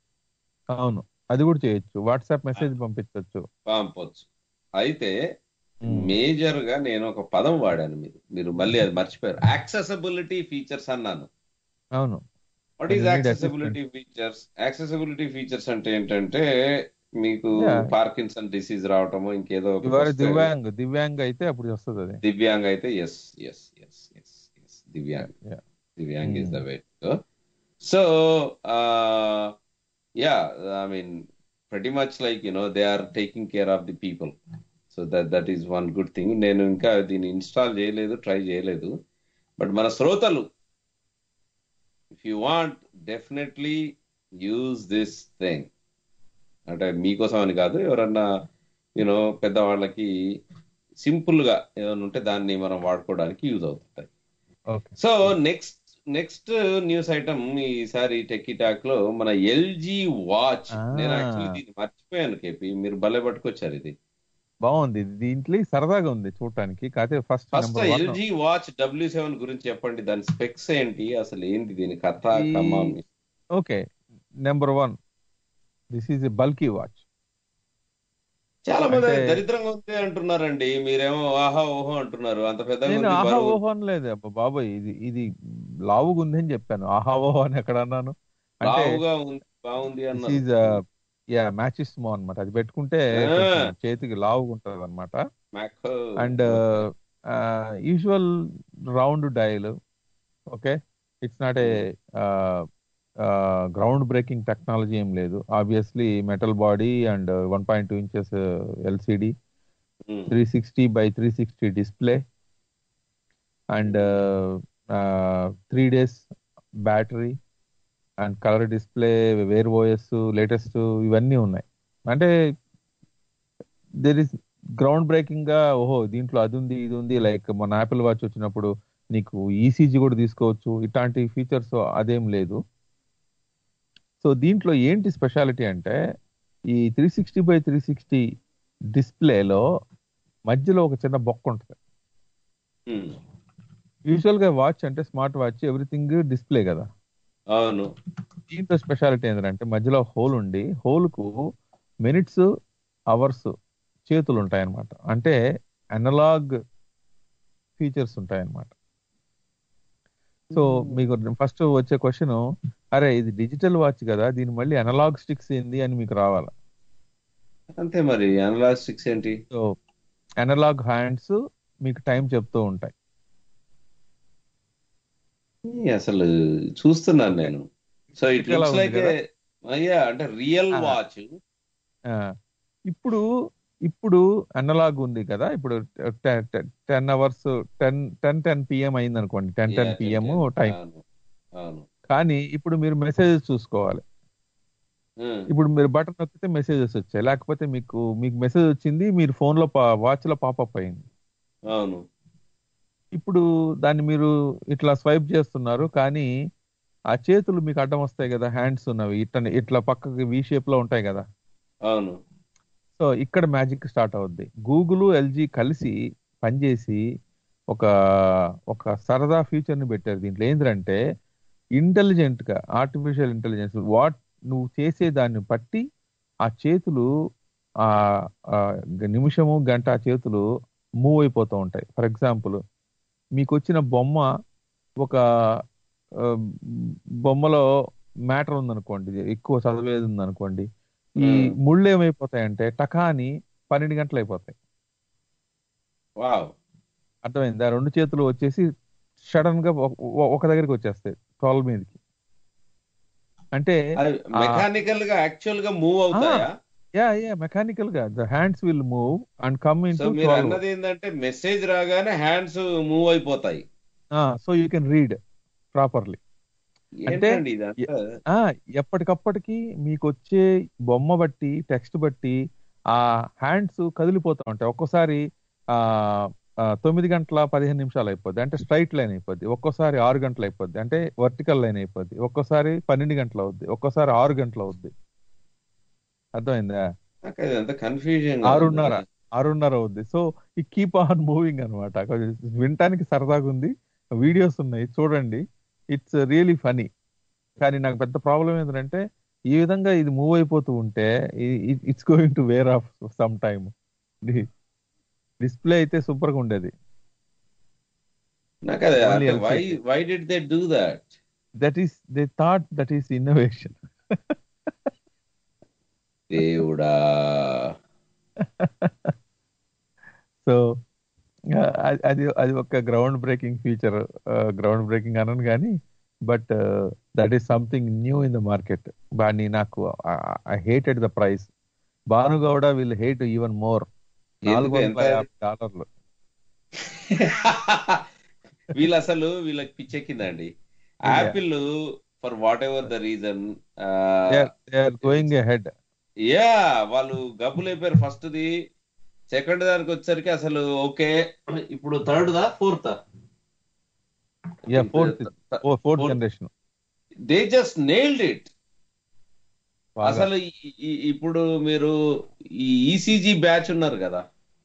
అవును అది కూడా చేయొచ్చు వాట్సాప్ మెసేజ్ పంపించవచ్చు పంపొచ్చు అయితే మేజర్ గా నేను ఒక పదం వాడాను మీరు మీరు మళ్ళీ అది మర్చిపోయారు యాక్సెసబిలిటీ ఫీచర్స్ అన్నాను అవును what is You need accessibility features accessibility features అంటే ఏంటంటే మీకు Yeah. పార్కిన్సన్ డిసీజ్ రావటము ఇంకేదో ఒకటి ఇవాళ వస్తే- దివ్యాంగ్ దివ్యాంగ్ అయితే అప్పుడు వస్తుంది అది దివ్యాంగ్ అయితే yes yes yes yes yes divyang Yeah. Divyang is the Hmm. Way so yeah I mean pretty much like you know they are taking care of the people so that that is one good thing నేను ఇంకా దీన్ని install చేయలేదు try చేయలేదు but మన శ్రోతలు if you want definitely use this thing అంటే మీకోసం అని కాదు ఎవరన్నా యూనో పెద్దవాళ్ళకి సింపుల్ గా ఏమైనా ఉంటే దాన్ని మనం వాడుకోవడానికి యూజ్ అవుతుంటాయి okay so next next news item ఈసారి టెక్కీ టాక్ లో మన ఎల్జీ వాచ్ Ah. నేను యాక్చువల్లీ దీన్ని మర్చిపోయాను కేపీ మీరు భలే పట్టుకొచ్చారు ఇది బాగుంది దీంట్లో సరదాగా ఉంది చూడటానికి కాకపోతే first first number one LG watch W seven గురించి చెప్పండి దాని స్పెక్స్ ఏంటి అసలు ఏంటి దీని కథ ఈ- కమ్మం okay number one this is a bulky watch చాలా మంది అంటే- దరిద్రంగా ఉంది అంటున్నారండి మీరేమో ఆహా ఓహో అంటున్నారు అంత పెద్దగా నేను ఉంది ఆహా బరువు. ఓహో అని లేదు అబ్బా బాబాయ్ ఇది ఇది లావుగా ఉంది అని చెప్పాను ఆహా ఓహో అని ఎక్కడ అన్నాను అంటే లావుగా ఉంది బాగుంది దిస్ అన్నారు ఈజ్ యా మ్యాచెస్ మో అనమాట అది పెట్టుకుంటే Ah. కొంచెం చేతికి లావుగా ఉంటది అనమాట mac and usual round dial okay it's not a ground breaking technology ఏం లేదు obviously metal body and one point two inches LCD three sixty by three sixty display and three days battery and colour display Wear OS latest ఇవన్నీ ఉన్నాయి అంటే there is ground breaking గా ఓహో దీంట్లో అది ఉంది ఇది ఉంది లైక్ మన యాపిల్ వాచ్ వచ్చినప్పుడు నీకు ఈసీజీ కూడా తీసుకోవచ్చు ఇట్లాంటి ఫీచర్స్ అదేం లేదు సో దీంట్లో ఏంటి స్పెషాలిటీ అంటే ఈ three sixty by three sixty డిస్ప్లేలో మధ్యలో ఒక చిన్న బొక్క ఉంటుంది యూజువల్ గా వాచ్ అంటే స్మార్ట్ వాచ్ ఎవ్రీథింగ్ డిస్ప్లే కదా అవును దీంట్లో స్పెషాలిటీ ఏంటంటే మధ్యలో హోల్ ఉండి హోల్ కు మినిట్స్ అవర్స్ చేతులు ఉంటాయన్నమాట అంటే అనలాగ్ ఫీచర్స్ ఉంటాయన్నమాట సో మీకు ఫస్ట్ వచ్చే క్వశ్చన్ అరే ఇది డిజిటల్ వాచ్ కదా దీని మళ్ళీ అనలాగ్ స్టిక్స్ ఏంది అని మీకు రావాలా అంతే మరి అనలాస్టిక్స్ ఏంటి సో అనలాగ్ హ్యాండ్స్ మీకు టైం చెప్తూ ఉంటాయి ఈ అసలు చూస్తున్నాను నేను సో ఇట్ ఇలా లుక్స్ ఉంది లైక్ కదా? అయ్యా అంటే రియల్ ఆ. వాచ్ ఆ, ఇప్పుడు ఇప్పుడు అనలాగ్ ఉంది కదా ఇప్పుడు ten hours ten ten ten PM అయింది అనుకోండి టెన్ టెన్ పిఎం టైం అవును అవును కానీ ఇప్పుడు మీరు మెసేజెస్ చూసుకోవాలి ఉమ్, ఇప్పుడు మీరు బటన్ నొక్కితే మెసేజెస్ వచ్చాయి లేకపోతే మీకు మీకు మెసేజ్ వచ్చింది మీరు ఫోన్ లో వాచ్ లో పాపప్ అయింది అవును ఇప్పుడు దాన్ని మీరు ఇట్లా స్వైప్ చేస్తున్నారు కానీ ఆ చేతులు మీకు అడ్డం వస్తాయి కదా హ్యాండ్స్ ఉన్నవి ఇట్లా ఇట్లా పక్కకి వి షేప్ లో ఉంటాయి కదా అవును సో ఇక్కడ మ్యాజిక్ స్టార్ట్ అవుద్ది గూగుల్ ఎల్జీ కలిసి పనిచేసి ఒక ఒక సరదా ఫీచర్ ని పెట్టారు దీంట్లో ఏంటంటే ఇంటెలిజెంట్ గా ఆర్టిఫిషియల్ ఇంటెలిజెన్స్ వాట్ నువ్వు చేసే దాన్ని బట్టి ఆ చేతులు ఆ ఆ నిమిషము గంట ఆ చేతులు మూవ్ అయిపోతూ ఉంటాయి ఫర్ ఎగ్జాంపుల్ మీకు వచ్చిన బొమ్మ ఒక ఆ, బొమ్మలో మ్యాటర్ ఉందనుకోండి ఎక్కువ చదివేది ఉందనుకోండి ఈ Hmm. ముళ్ళు ఏమైపోతాయంటే టకాని పన్నెండు గంటలు అయిపోతాయి వావ్ అర్థమైంది ఆ రెండు చేతులు వచ్చేసి సడన్ గా ఒక- ఒక- ఒక దగ్గరికి వచ్చేస్తాయి ట్వెల్వ్ మీదకి అంటే ఆ- మెకానికల్ గా యాక్చువల్ గా మూవ్ అవుతాయా యా యా మెకానికల్ గా the hands will move and come in so to మీరు అన్నది ఏంటంటే మెసేజ్ రాగానే హ్యాండ్స్ మూవ్ అయిపోతాయి so you can read properly అంటే ఏంటండి ఇదంతా ఆ ఎప్పటికప్పటికి మీకు వచ్చే బొమ్మ బట్టి టెక్స్ట్ బట్టి ఆ హ్యాండ్స్ కదిలిపోతా ఉంటాయి ఒక్కోసారి ఆ ఆ, తొమ్మిది గంటల పదిహేను నిమిషాలు అయిపోద్ది అంటే స్ట్రైట్ లైన్ అయిపోద్ది ఒక్కోసారి ఆరు గంటలు అయిపోద్ది అంటే వర్టికల్ లైన్ అయిపోద్ది ఒక్కోసారి పన్నెండు గంటలు అవుద్ది ఒక్కోసారి ఆరు గంటలు అవుద్ది అర్థమైందా నాకు ఇదంతా కన్ఫ్యూజన్ ఆరున్నర ఆరున్నర అవుద్ది సో ఈ కీప్ ఆన్ మూవింగ్ అనమాట వినటానికి సరదాగా ఉంది వీడియోస్ ఉన్నాయి చూడండి ఇట్స్ రియలీ ఫనీ కానీ నాకు పెద్ద ప్రాబ్లం ఏంటంటే ఈ విధంగా ఇది మూవ్ అయిపోతూ ఉంటే it's going to wear off some time display అయితే సూపర్ గా ఉండేది నాకు అదే Only అంటే why LCD. Why did they do that that is they thought that is innovation దేవుడా సో అది అది ఒక ground breaking feature ground breaking అనను కానీ but that is something new in the market బాని నాకు ఐ హేటెడ్ ద ప్రైస్ భానుగౌడ will hate even more నాలుగు ఎందుకు? వందల ఎంత? యాభై డాలర్లు వీళ్ళు అసలు వీళ్ళకి పిచ్చెక్కిందండి Apple for whatever the reason they are going head yeah వాళ్ళు గబ్బులు అయిపోయారు ఫస్ట్ ది సెకండ్ దానికి వచ్చేసరికి అసలు ఓకే ఇప్పుడు థర్డ్ దా fourth yeah fourth fourth generation they just nailed it అసలు ఈ- ఈ- ఇప్పుడు మీరు ఈ ఈసీజీ బ్యాచ్ ఉన్నారు కదా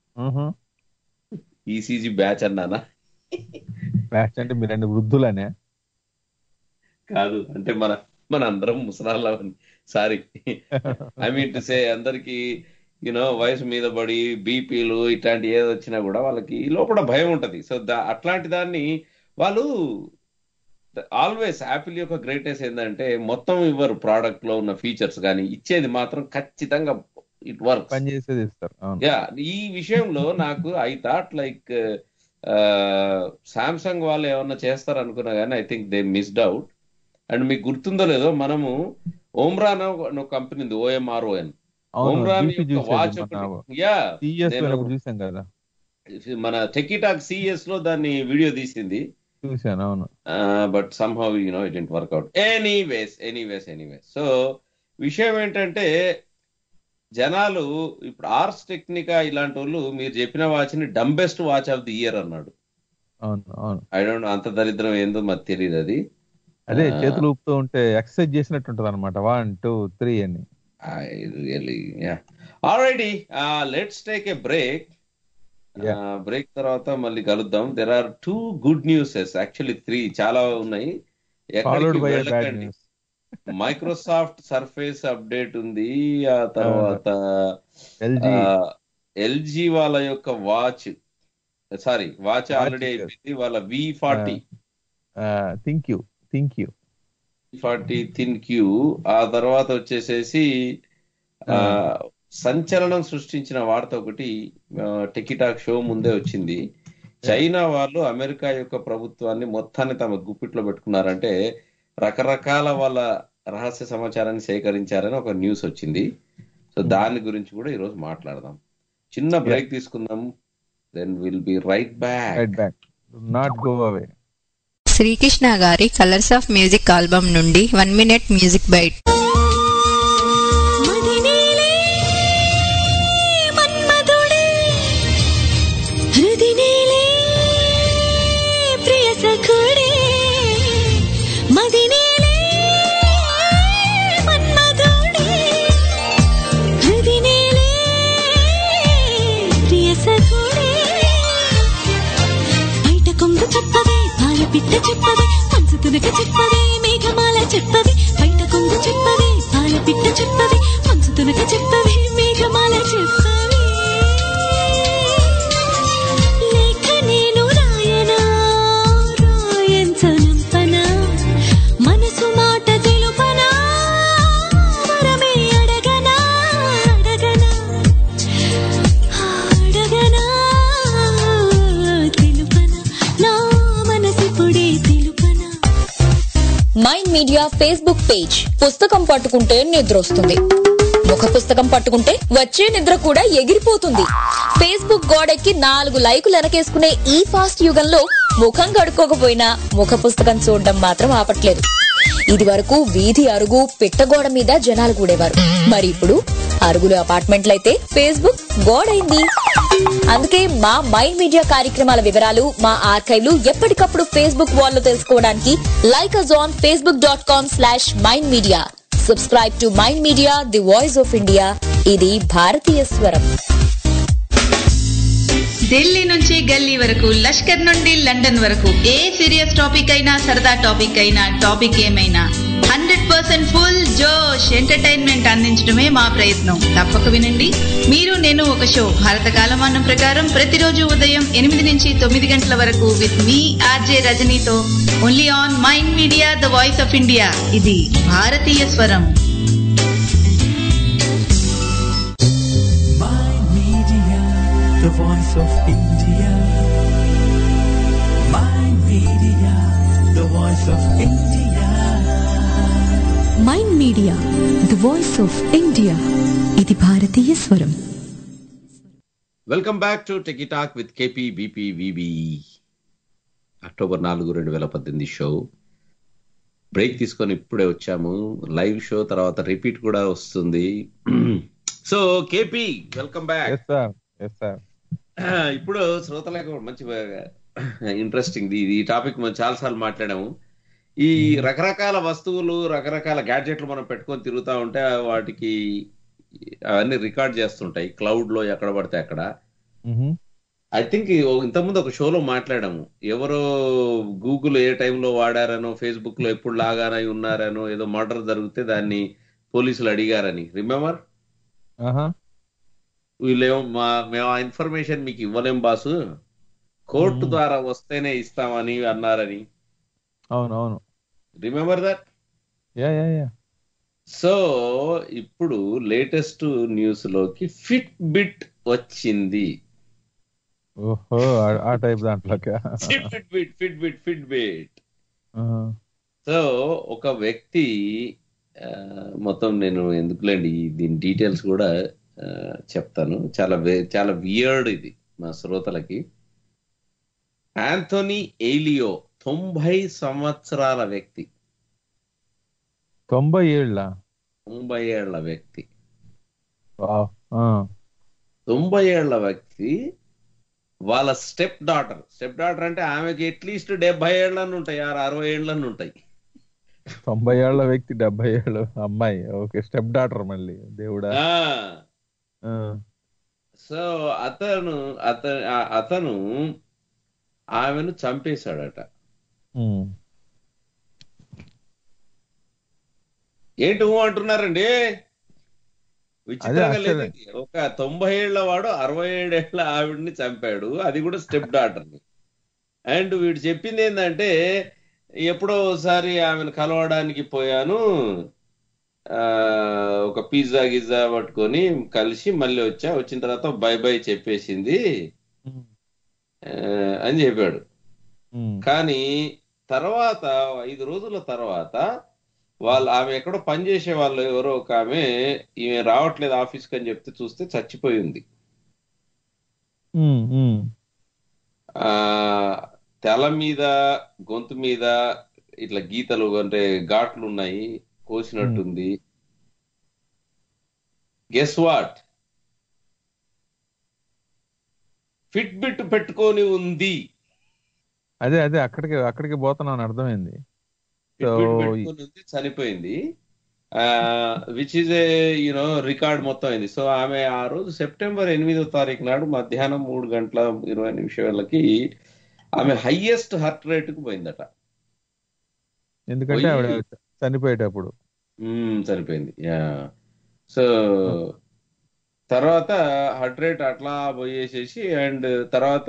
ఈసీజీ బ్యాచ్ అన్నానా బ్యాచ్ అంటే మీరు వృద్ధులనే కాదు అంటే మన మన అందరం ముసలాళ్ళం sorry I mean to say అందరికి యూనో వయసు మీద పడి బీపీలు ఇట్లాంటి ఏది వచ్చినా కూడా వాళ్ళకి లోపల భయం ఉంటది సో అట్లాంటి దాన్ని వాళ్ళు ఆల్వేస్ యాపిల్ యొక్క గ్రేటెస్ ఏంటంటే మొత్తం ఇవ్వరు ప్రోడక్ట్ లో ఉన్న ఫీచర్స్ కానీ ఇచ్చేది మాత్రం ఖచ్చితంగా ఇట్ వర్క్ పని చేసేది ఇస్తారు అవును యా ఈ విషయంలో నాకు ఐ థాట్ లైక్ సామ్సంగ్ వాళ్ళు ఏమన్నా చేస్తారు అనుకున్నా కానీ I think they missed out and మీకు గుర్తుందో లేదో మనము ఓమ్రాన్ ఒక కంపెనీ ఉంది ఓఎంఆర్ఓఎన్ అవును ఓమ్రాన్ DP యొక్క వాచ్ చూసేది మన ఒకటి యా సిఎస్ నేను వెళ్ళినప్పుడు చూసాం కదా మన టెకిటాక్ సిఎస్ లో దాన్ని వీడియో తీసింది చూసాను అవును but somehow you know it ain't work out anyways anyways anyways so విషయం ఏంటంటే జనాలు ఇప్పుడు ఆర్స్ టెక్నికా ఇలాంటి వాళ్ళు మీరు చెప్పిన వాచ్ ని dumbest watch of the year అన్నాడు అవును అవును ఐ డోంట్ అంత దరిద్రం ఏందో మాకు తెలియదు అది అదే ఆ, చేతులు ఊపుతూ ఉంటే ఎక్సర్సైజ్ చేసినట్టు ఉంటది అనమాట వన్ టూ త్రీ అని I really, yeah. Alrighty, uh, let's take a break. Break తర్వాత మళ్ళీ కలుద్దాం there are two good newses actually three చాలా ఉన్నాయి ఫాలోడ్ బై బ్యాడ్ వెళ్ళకండి న్యూస్ మైక్రోసాఫ్ట్ సర్ఫేస్ అప్డేట్ ఉంది ఆ తర్వాత LG. ఎల్జీ వాళ్ళ యొక్క వాచ్ సారీ వాచ్ ఆల్రెడీ అయిపోయింది వాళ్ళ V forty ThinQ ThinQ forty ThinQ ఆ తర్వాత వచ్చేసేసి ఆ, సంచలనం సృష్టించిన వార్త ఒకటి టికిటాక్ షో ముందే వచ్చింది చైనా వాళ్ళు అమెరికా యొక్క ప్రభుత్వాన్ని మొత్తాన్ని తమ గుప్పిట్లో పెట్టుకున్నారంటే రకరకాల వాళ్ళ రహస్య సమాచారాన్ని సేకరించారని ఒక న్యూస్ వచ్చింది సో దాని గురించి కూడా ఈరోజు మాట్లాడదాం చిన్న బ్రేక్ తీసుకుందాం then will be right back right back not go away Srikrishna గారి కలర్స్ ఆఫ్ మ్యూజిక్ ఆల్బమ్ నుండి వన్ మినిట్ మ్యూజిక్ బైట్ మన్మధుడే హృదినేలే ప్రియ సఖుడే మదినేలే మన్మధుడే హృదినేలే ప్రియ సఖుడే బయట కొంగు చెప్పవే పాల పిట్ట చెప్పవే మంచు తునక చెప్పవే మేఘమాల చెప్పవే బయట కొంగు చెప్పవే పాల పిట్ట చెప్పవే మంచు తునక చెప్పవే మేఘమాల చెప్పవే లేఖ నేను రాయనా రాయంచనంపనా మనసు మాట తెలుపనా వరమే అడగనా అడగనా అడగనా తెలుపనా నా మనసిప్పుడే తెలుపనా మైండ్ మీడియా ఫేస్బుక్ పేజ్ పుస్తకం పట్టుకుంటే నిద్ర వస్తుంది ముఖ పుస్తకం పట్టుకుంటే వచ్చే నిద్ర కూడా ఎగిరిపోతుంది ఫేస్బుక్ గోడెక్కి నాలుగు లైకులు వెనకేసుకునే ఈ ఫాస్ట్ యుగంలో ముఖం కడుక్కోకపోయినా ముఖ పుస్తకం చూడడం మాత్రం ఆపట్లేదు ఇది వరకు వీధి అరుగు పిట్టగోడ మీద జనాలు కూడేవారు మరి ఇప్పుడు అరుగులు అపార్ట్మెంట్లయితే ఫేస్బుక్ గోడైంది అందుకే మా మైండ్ మీడియా కార్యక్రమాల వివరాలు మా ఆర్కైవ్లు ఎప్పటికప్పుడు ఫేస్బుక్ వాల్ లో తెలుసుకోవడానికి like us on Facebook dot com slash Mind Media subscribe to mind media the voice of India ఇది భారతీయ స్వరం ఢిల్లీ నుంచి గల్లీ వరకు లష్కర్ నుండి లండన్ వరకు ఏ సీరియస్ టాపిక్ అయినా సరదా టాపిక్ అయినా టాపిక్ ఏమైనా హండ్రెడ్ పర్సెంట్ ఫుల్ జోష్ ఎంటర్టైన్మెంట్ అందించడమే మా ప్రయత్నం తప్పక వినండి మీరు నేను ఒక షో భారత కాలమానం ప్రకారం ప్రతిరోజు ఉదయం ఎనిమిది నుంచి తొమ్మిది గంటల వరకు విత్ మీ ఆర్జే రజనీతో only on Mind Media the voice of India ఇది భారతీయ స్వరం the voice of India. My media, the voice of India. Mind media the voice of India ఇది భారతీయ స్వరం welcome back to Techie Talk with KP BP VB October నాలుగు రెండు వేల పద్దెనిమిది షో బ్రేక్ తీసుకొని ఇప్పుడే వచ్చాము లైవ్ షో తర్వాత రిపీట్ కూడా వస్తుంది so KP welcome back yes sir yes sir ఇప్పుడు శ్రోతలకు మంచి ఇంట్రెస్టింగ్ ఇది ఈ టాపిక్ మనం చాలా సార్లు మాట్లాడాము ఈ రకరకాల వస్తువులు రకరకాల గ్యాడ్జెట్లు మనం పెట్టుకొని తిరుగుతా ఉంటే వాటికి అవన్నీ రికార్డ్ చేస్తుంటాయి క్లౌడ్ లో ఎక్కడ పడితే అక్కడ ఐ థింక్ ఇంతకుముందు ఒక షోలో మాట్లాడాము ఎవరో గూగుల్ ఏ టైంలో వాడారనో ఫేస్బుక్ లో ఎప్పుడు లాగానై ఉన్నారనో ఏదో మర్డర్ జరిగితే దాన్ని పోలీసులు అడిగారని రిమెంబర్ వీళ్ళేమో మా మేము ఆ ఇన్ఫర్మేషన్ మీకు ఇవ్వలేం బాసు కోర్టు ద్వారా వస్తేనే ఇస్తామని అన్నారని అవును అవును remember that yeah yeah yeah so ఇప్పుడు లేటెస్ట్ న్యూస్ లోకి ఫిట్ బిట్ వచ్చింది ఓహో ఆ- ఆ టైప్ దాంట్లోకి Fitbit Fitbit Fitbit so ఒక వ్యక్తి ఆ, మొత్తం నేను ఎందుకులేండి ఈ దీని డీటెయిల్స్ కూడా ఆ, చెప్తాను చాలా వే- చాలా వియర్డ్ ఇది మా శ్రోతలకి ఆంథోనీ ఎయిలియో తొంభై సంవత్సరాల వ్యక్తి తొంభై ఏళ్ళ తొంభై ఏళ్ల వ్యక్తి వావ్. ఆ. తొంభై ఏళ్ల వ్యక్తి వాళ్ళ స్టెప్ డాటర్ స్టెప్ డాటర్ అంటే ఆమెకి అట్లీస్ట్ డెబ్బై ఏళ్ళని ఉంటాయి ఆరు అరవై ఏళ్ళని ఉంటాయి తొంభై ఏళ్ల వ్యక్తి డెబ్బై ఏళ్ళు అమ్మాయి ఓకే స్టెప్ డాటర్ మళ్ళీ దేవుడా ఆ, ఆ. సో అతను అతను అతను ఆమెను చంపేశాడట ఉమ్. ఏంటి ఊ అంటున్నారండి విచిత్రంగా అదే లేదు ఆశ్చర్యం. ఇది. ఒక తొంభై ఏళ్ల వాడు అరవై ఏడేళ్ల ఆవిడ్ని చంపాడు అది కూడా స్టెప్ డాటర్ ని అండ్ వీడు చెప్పింది ఏంటంటే ఎప్పుడో ఒకసారి ఆమెను కలవడానికి పోయాను ఆ, ఒక పిజ్జా గిజ్జా పట్టుకొని కలిసి మళ్ళీ వచ్చా వచ్చిన తర్వాత బై బై చెప్పేసింది ఆ, అని చెప్పాడు ఉమ్. కానీ తర్వాత ఐదు రోజుల తర్వాత వాళ్ళు ఆమె ఎక్కడో పనిచేసే వాళ్ళు ఎవరో ఒక ఆమె ఈమె రావట్లేదు ఆఫీస్కి అని చెప్తే చూస్తే చచ్చిపోయి ఉంది ఉమ్, ఉమ్. ఆ తల మీద గొంతు మీద ఇట్లా గీతలు అంటే ఘాట్లు ఉన్నాయి కోసినట్టుంది గెస్ వాట్ ఫిట్ బిట్ పెట్టుకొని ఉంది అదే అదే అక్కడికి అక్కడికి పోతున్నాను అర్థమైంది సో ఫిట్ బిట్ పెట్టుకొని ఉంది చనిపోయింది which is a you know record మొత్తం అయింది సో ఆమె ఆ రోజు సెప్టెంబర్ ఎనిమిదో తారీఖు నాడు మధ్యాహ్నం మూడు గంటల ఇరవై నిమిషాలకి ఆమె హైయెస్ట్ హార్ట్ రేట్ కు పోయిందట ఎందుకంటే ఆవిడ చనిపోయేటప్పుడు మ్మ్, సరిపోయింది యా సో తర్వాత హార్ట్ రేట్ అట్లా పోయేసేసి అండ్ తర్వాత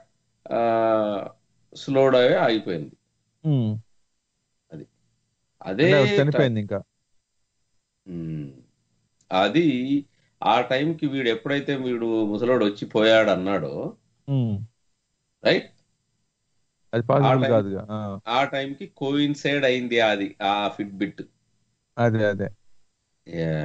స్లో అయ్యి ఆగిపోయింది ఉమ్. అది అదే అంటే ఆవిడ చనిపోయింది ఇంకా మ్మ్. అది ఆ టైంకి వీడు ఎప్పుడైతే వీడు ముసలోడు వచ్చి పోయాడు అన్నాడో ఉమ్. రైట్ అది ఆ పాసిబుల్ టైం కాదుగా ఆ. ఆ టైంకి కోయిన్సైడ్ అయింది అది ఆ ఫిట్ బిట్ అదే అదే యా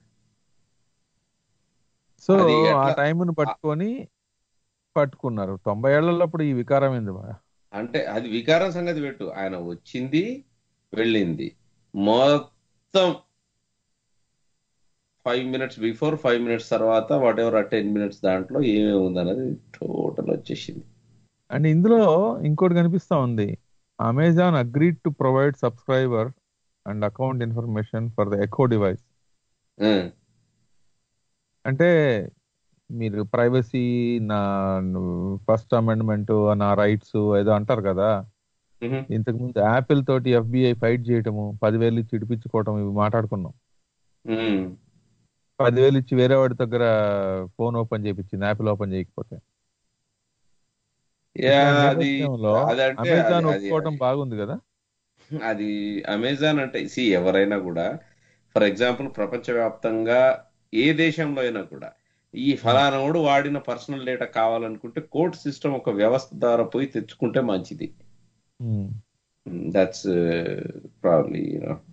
సో అది ఆ ఎట్లా టైంను పట్టుకొని పట్టుకున్నారు తొంభై ఏళ్ళప్పుడు ఈ వికారం ఏంది బా అంటే అది వికారం సంగతి పెట్టు ఆయన వచ్చింది వెళ్ళింది మొత్తం five minutes before five minutes తర్వాత వాట్ ఎవర్ ఆ టెన్ మినిట్స్ దాంట్లో ఏమేమి ఉందన్నది టోటల్ వచ్చేసింది అండ్ ఇందులో ఇంకోటి కనిపిస్తా ఉంది Amazon agreed to provide subscriber and account information for the Echo device అంటే మీరు ప్రైవసీ నా ఫస్ట్ అమెండ్మెంట్ నా రైట్స్ ఏదో అంటారు కదా ఇంతకు ముందు యాపిల్ తోటి ఎఫ్బిఐ ఫైట్ చేయటము పదివేలు ఇచ్చి ఇడిపించుకోవటం ఇవి మాట్లాడుకున్నాం పదివేలు ఇచ్చి వేరే వాడి దగ్గర ఫోన్ ఓపెన్ చేయించింది యాపిల్ ఓపెన్ చేయకపోతే యా, ఇట్లాంటి అది నేపథ్యంలో అదంటే అమెజాన్ అది- అది- ఒప్పుకోవటం బాగుంది కదా అది అమెజాన్ అంటే సి ఎవరైనా కూడా ఫర్ ఎగ్జాంపుల్ ప్రపంచవ్యాప్తంగా ఏ దేశంలో అయినా కూడా ఈ ఫలానాడు వాడిన పర్సనల్ డేటా కావాలనుకుంటే కోర్ట్ సిస్టమ్ ఒక వ్యవస్థ ద్వారా పోయి తెచ్చుకుంటే మంచిది దట్స్ ప్రాబ్లీ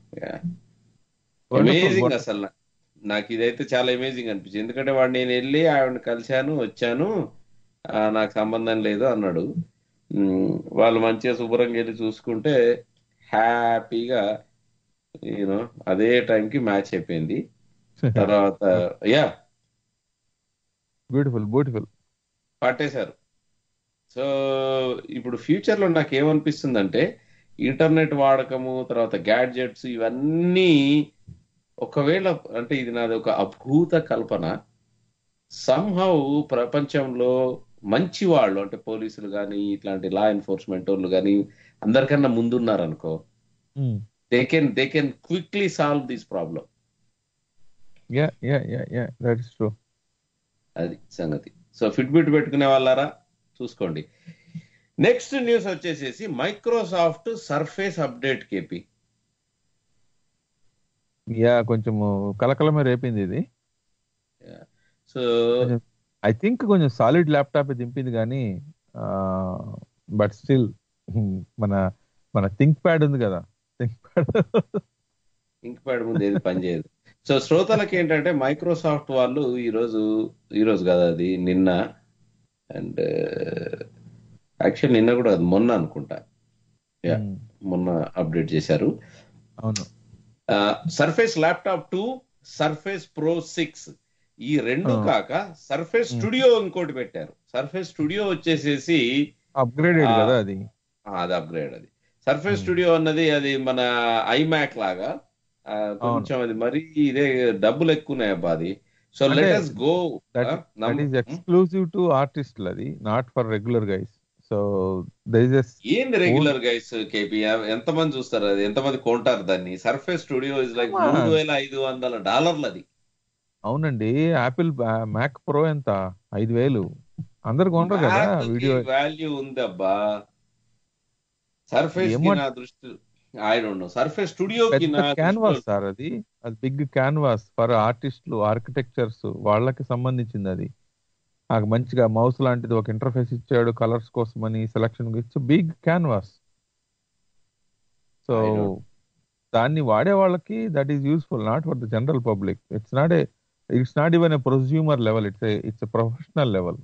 అమేజింగ్ అసలు నా- నాకు ఇదైతే చాలా అమేజింగ్ అనిపించింది ఎందుకంటే వాడు నేను వెళ్ళి ఆవిడని కలిశాను వచ్చాను ఆ, నాకు సంబంధం లేదు అన్నాడు ఉమ్, వాళ్ళు మంచిగా శుభ్రంగా వెళ్ళి చూసుకుంటే హ్యాపీగా యూనో అదే టైంకి మ్యాచ్ అయిపోయింది తర్వాత యా బ్యూటిఫుల్ బ్యూటిఫుల్ పట్టేశారు సో ఇప్పుడు ఫ్యూచర్ లో నాకు ఏమనిపిస్తుందంటే ఇంటర్నెట్ వాడకము తర్వాత గ్యాడ్జెట్స్ ఇవన్నీ ఒకవేళ అంటే ఇది నాది ఒక అభూత కల్పన సంహౌ ప్రపంచంలో మంచి వాళ్ళు అంటే పోలీసులు కానీ ఇట్లాంటి లా ఎన్ఫోర్స్మెంట్ వాళ్ళు కానీ అందరికన్నా ముందున్నారు అనుకో they can they can quickly solve this problem yeah yeah yeah yeah that is true అది సంగతి సో ఫిట్బిట్ పెట్టుకునే వాళ్ళారా చూసుకోండి నెక్స్ట్ న్యూస్ వచ్చేసేసి Microsoft Surface update KP yeah కొంచెం కలకలమే రేపింది ఇది సో ఐ థింక్ కొంచెం సాలిడ్ ల్యాప్టాప్ దింపింది కానీ బట్ స్టిల్ మన మన థింక్ ప్యాడ్ ఉంది కదా థింక్ ప్యాడ్ ఇంక్ ప్యాడ్ ముందు ఏది పనిచేయదు సో శ్రోతలకి ఏంటంటే మైక్రోసాఫ్ట్ వాళ్ళు ఈరోజు ఈరోజు కదా అది నిన్న అండ్ యాక్చువల్ నిన్న కూడా అది మొన్న అనుకుంటా యా మొన్న అప్డేట్ చేశారు అవును Surface Laptop two Surface Pro six ఈ రెండు ఆ. కాక సర్ఫేస్ స్టూడియో ఇంకోటి పెట్టారు సర్ఫేస్ స్టూడియో వచ్చేసేసి అప్గ్రేడెడ్ ఆ, కదా అది ఆ, అది అప్గ్రేడ్ అది సర్ఫేస్ స్టూడియో అన్నది అది మన ఐమ్యాక్ లాగా ఆ, కొంచెం అది మరీ ఇదే డబ్బులు ఎక్కువనే అబ్బా అది so let us go that is exclusive to ఆర్టిస్టులు అది not for regular guys so there is ఏంది రెగ్యులర్ గైస్ కేపీ ఎంత మంది చూస్తారు అది ఎంత మంది కొంటారు దాన్ని Surface Studio is like Come on. మూడు వేల ఐదు వందల డాలర్లు అది అవునండి యాపిల్ మ్యాక్ ప్రో ఎంత ఐదు వేలు అందరు కొనరు కదా వీడియో వాల్యూ ఉంది అబ్బా సర్ఫేస్ కి ఏమో- నా దృష్టి I don't know Surface Studio కి పెద్ద నా క్యాన్వాస్ దృష్టిలో సార్ అది అది బిగ్ క్యాన్వాస్ ఫర్ ఆర్టిస్టులు ఆర్కిటెక్చర్స్ వాళ్ళకి సంబంధించింది అది నాకు మంచిగా మౌస్ లాంటిది ఒక ఇంటర్ఫేస్ ఇచ్చాడు కలర్స్ కోసం అని selection it's big canvas so దాన్ని వాడే వాళ్ళకి that is useful not for the general public it's not a it's not even a prosumer level it's it's professional level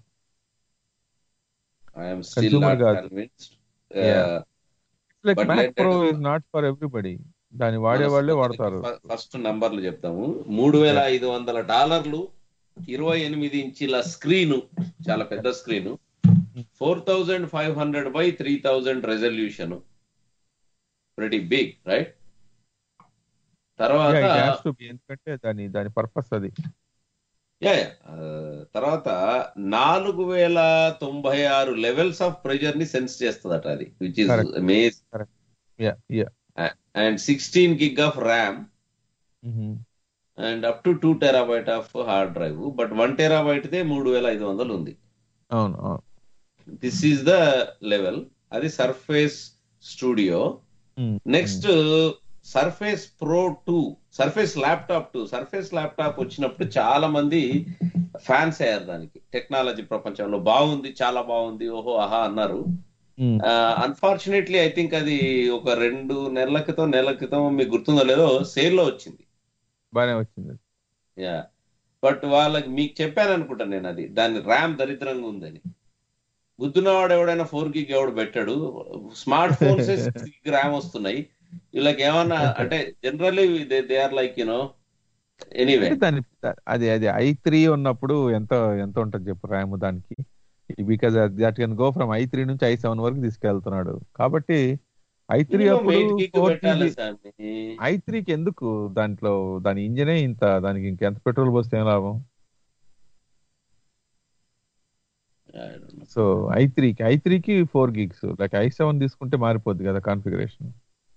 I'm still Consumer not కాదు. Convinced Yeah. Like Mac Pro is not for everybody దాన్ని వాడే వాళ్ళే వాడతారు first నంబర్లు చెప్తాము మూడు వేల ఐదు వందల డాలర్లు ఇరవై ఎనిమిది ఇంచుల స్క్రీన్ చాలా పెద్ద screen four thousand five hundred by three thousand resolution very big right తర్వాత Yeah, it has to be. ఎందుకంటే దాని దాని పర్పస్ అది యా యా. ఆ, తర్వాత నాలుగు వేల తొంభై ఆరు లెవెల్స్ ఆఫ్ ప్రెజర్ ని సెన్స్ చేస్తుందట అది which is Correct. Amaze yeah yeah and sixteen gig of RAM and up to two terabyte of hard drive but one terabyte they మూడు వేల ఐదు వందలు ఉంది అవును అవును దిస్ ఈస్ ద లెవెల్ అది Surface Studio next Surface Pro two Surface Laptop two Surface Laptop వచ్చినప్పుడు చాలా మంది ఫ్యాన్స్ అయ్యారు దానికి టెక్నాలజీ ప్రపంచంలో బాగుంది చాలా బాగుంది ఓహో ఆహా అన్నారు అన్ఫార్చునేట్లీ ఐ థింక్ అది ఒక రెండు నెలల క్రితం నెలల క్రితం మీకు గుర్తుందో లేదో సేల్ లో వచ్చింది బాగానే వచ్చింది యా బట్ వాళ్ళకి మీకు చెప్పాను అనుకుంటా నేను అది దాని ర్యామ్ దరిద్రంగా ఉందని గుద్దునవాడు ఎవడైనా ఫోర్ గిగ్ ఎవడు పెట్టాడు smart phones six gig RAM వస్తున్నాయి వీళ్ళకి ఏమన్నా అంటే generally they are like you know anyway అంటే దాని అది అది ఐ త్రీ ఉన్నప్పుడు ఎంత ఎంత ఉంటుంది చెప్పు ర్యామ్ దానికి because that can go from I three నుంచి ఐ సెవెన్ వరకు తీసుకెళ్తున్నాడు కాబట్టి ఐ త్రీ అప్పుడు ఫోర్ పెట్టాలి సామి ఐ త్రీకి ఎందుకు దాంట్లో దాని ఇంజనే ఇంత దానికి ఇంకెంత పెట్రోల్ పోస్తే ఏం లాభం సో ఐ త్రీకి ఐ త్రీకి four gigs like I seven తీసుకుంటే మారిపోద్ది కదా configuration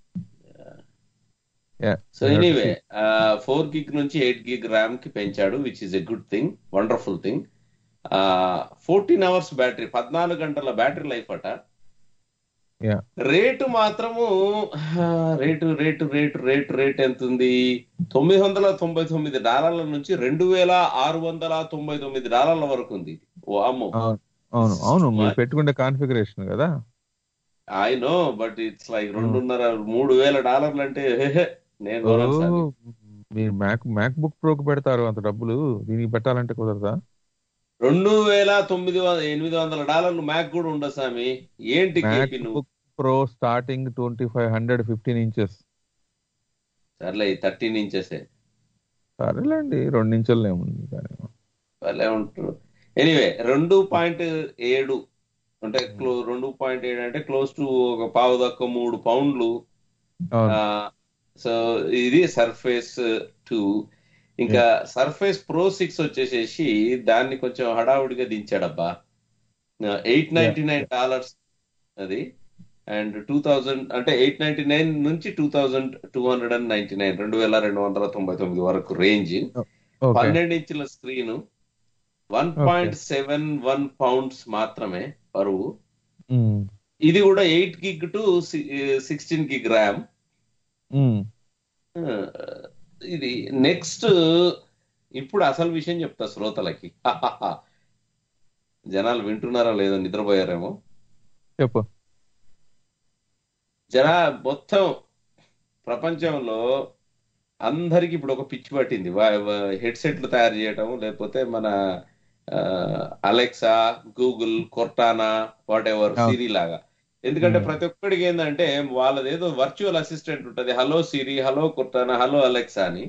so anyway four gig నుంచి ఎయిట్ గిగ్ ర్యామ్ కి పెంచాడు which is a good thing wonderful thing fourteen hours battery పద్నాలుగు గంటల బ్యాటరీ లైఫ్ అట యా రేటు మాత్రము ఆ, rate rate rate rate rate ఎంత ఉంది తొమ్మిది వందల తొంభై తొమ్మిది డాలర్ల నుంచి రెండు వేల ఆరు వందల తొంభై తొమ్మిది డాలర్ల వరకు ఉంది ఓ అమ్మో అవును అవును అవును మీరు పెట్టుకునే కాన్ఫిగరేషన్ కదా I know but it's like రెండున్నర మూడు వేల డాలర్లు అంటే హెహె, నేను కొనను సార్. ఓ, మీరు మ్యాక్ మ్యాక్ బుక్ ప్రోకి పెడతారు అంత డబ్బులు దీనికి పెట్టాలంటే కుదరదా రెండు వేల తొమ్మిది వందల ఎనిమిది వందల డాలర్లు మ్యాక్ కూడా ఉండదు స్వామి ఏంటి మ్యాక్ కేపీ నువ్వు Book Pro starting twenty five hundred fifteen inches సర్లే థర్టీన్ ఇంచెసే సరేలేండి రెండు ఇంచుల్లో ఏముంది కానీ భలే ఉంటారు ఎనీవే రెండు పాయింట్ ఏడు అంటే క్లో రెండు పాయింట్ ఏడు అంటే క్లోజ్ టు ఒక పావు దక్క మూడు పౌండ్లు అవును. సో ఇది సర్ఫేస్ టూ ఇంకా సర్ఫేస్ ప్రో సిక్స్ వచ్చేసేసి దాన్ని కొంచెం హడావుడిగా దించాడబ్బా ఎయిట్ నైన్టీ నైన్ డాలర్స్ అది అండ్ టూ థౌజండ్ అంటే ఎయిట్ నైన్టీ నైన్ నుంచి two thousand two hundred and ninety nine రెండు వేల రెండు వందల తొంభై తొమ్మిది వరకు రేంజ్ ఓకే పన్నెండు ఇంచుల screen one point seven one pounds మాత్రమే బరువు ఉమ్, ఇది కూడా eight gig to sixteen gig RAM ఉమ్, ఇది నెక్స్ట్ ఇప్పుడు అసలు విషయం చెప్తా శ్రోతలకి జనాలు వింటున్నారా లేదో నిద్రపోయారేమో చెప్పు జన మొత్తం ప్రపంచంలో అందరికి ఇప్పుడు ఒక పిచ్చి పట్టింది హెడ్సెట్లు తయారు చేయటం లేకపోతే మన Alexa Google Cortana whatever అవును. సిరి లాగా ఎందుకంటే Hmm. ప్రతి ఒక్కడికి ఏంటంటే వాళ్ళది ఏదో వర్చువల్ అసిస్టెంట్ ఉంటది hello Siri hello Cortana hello Alexa అని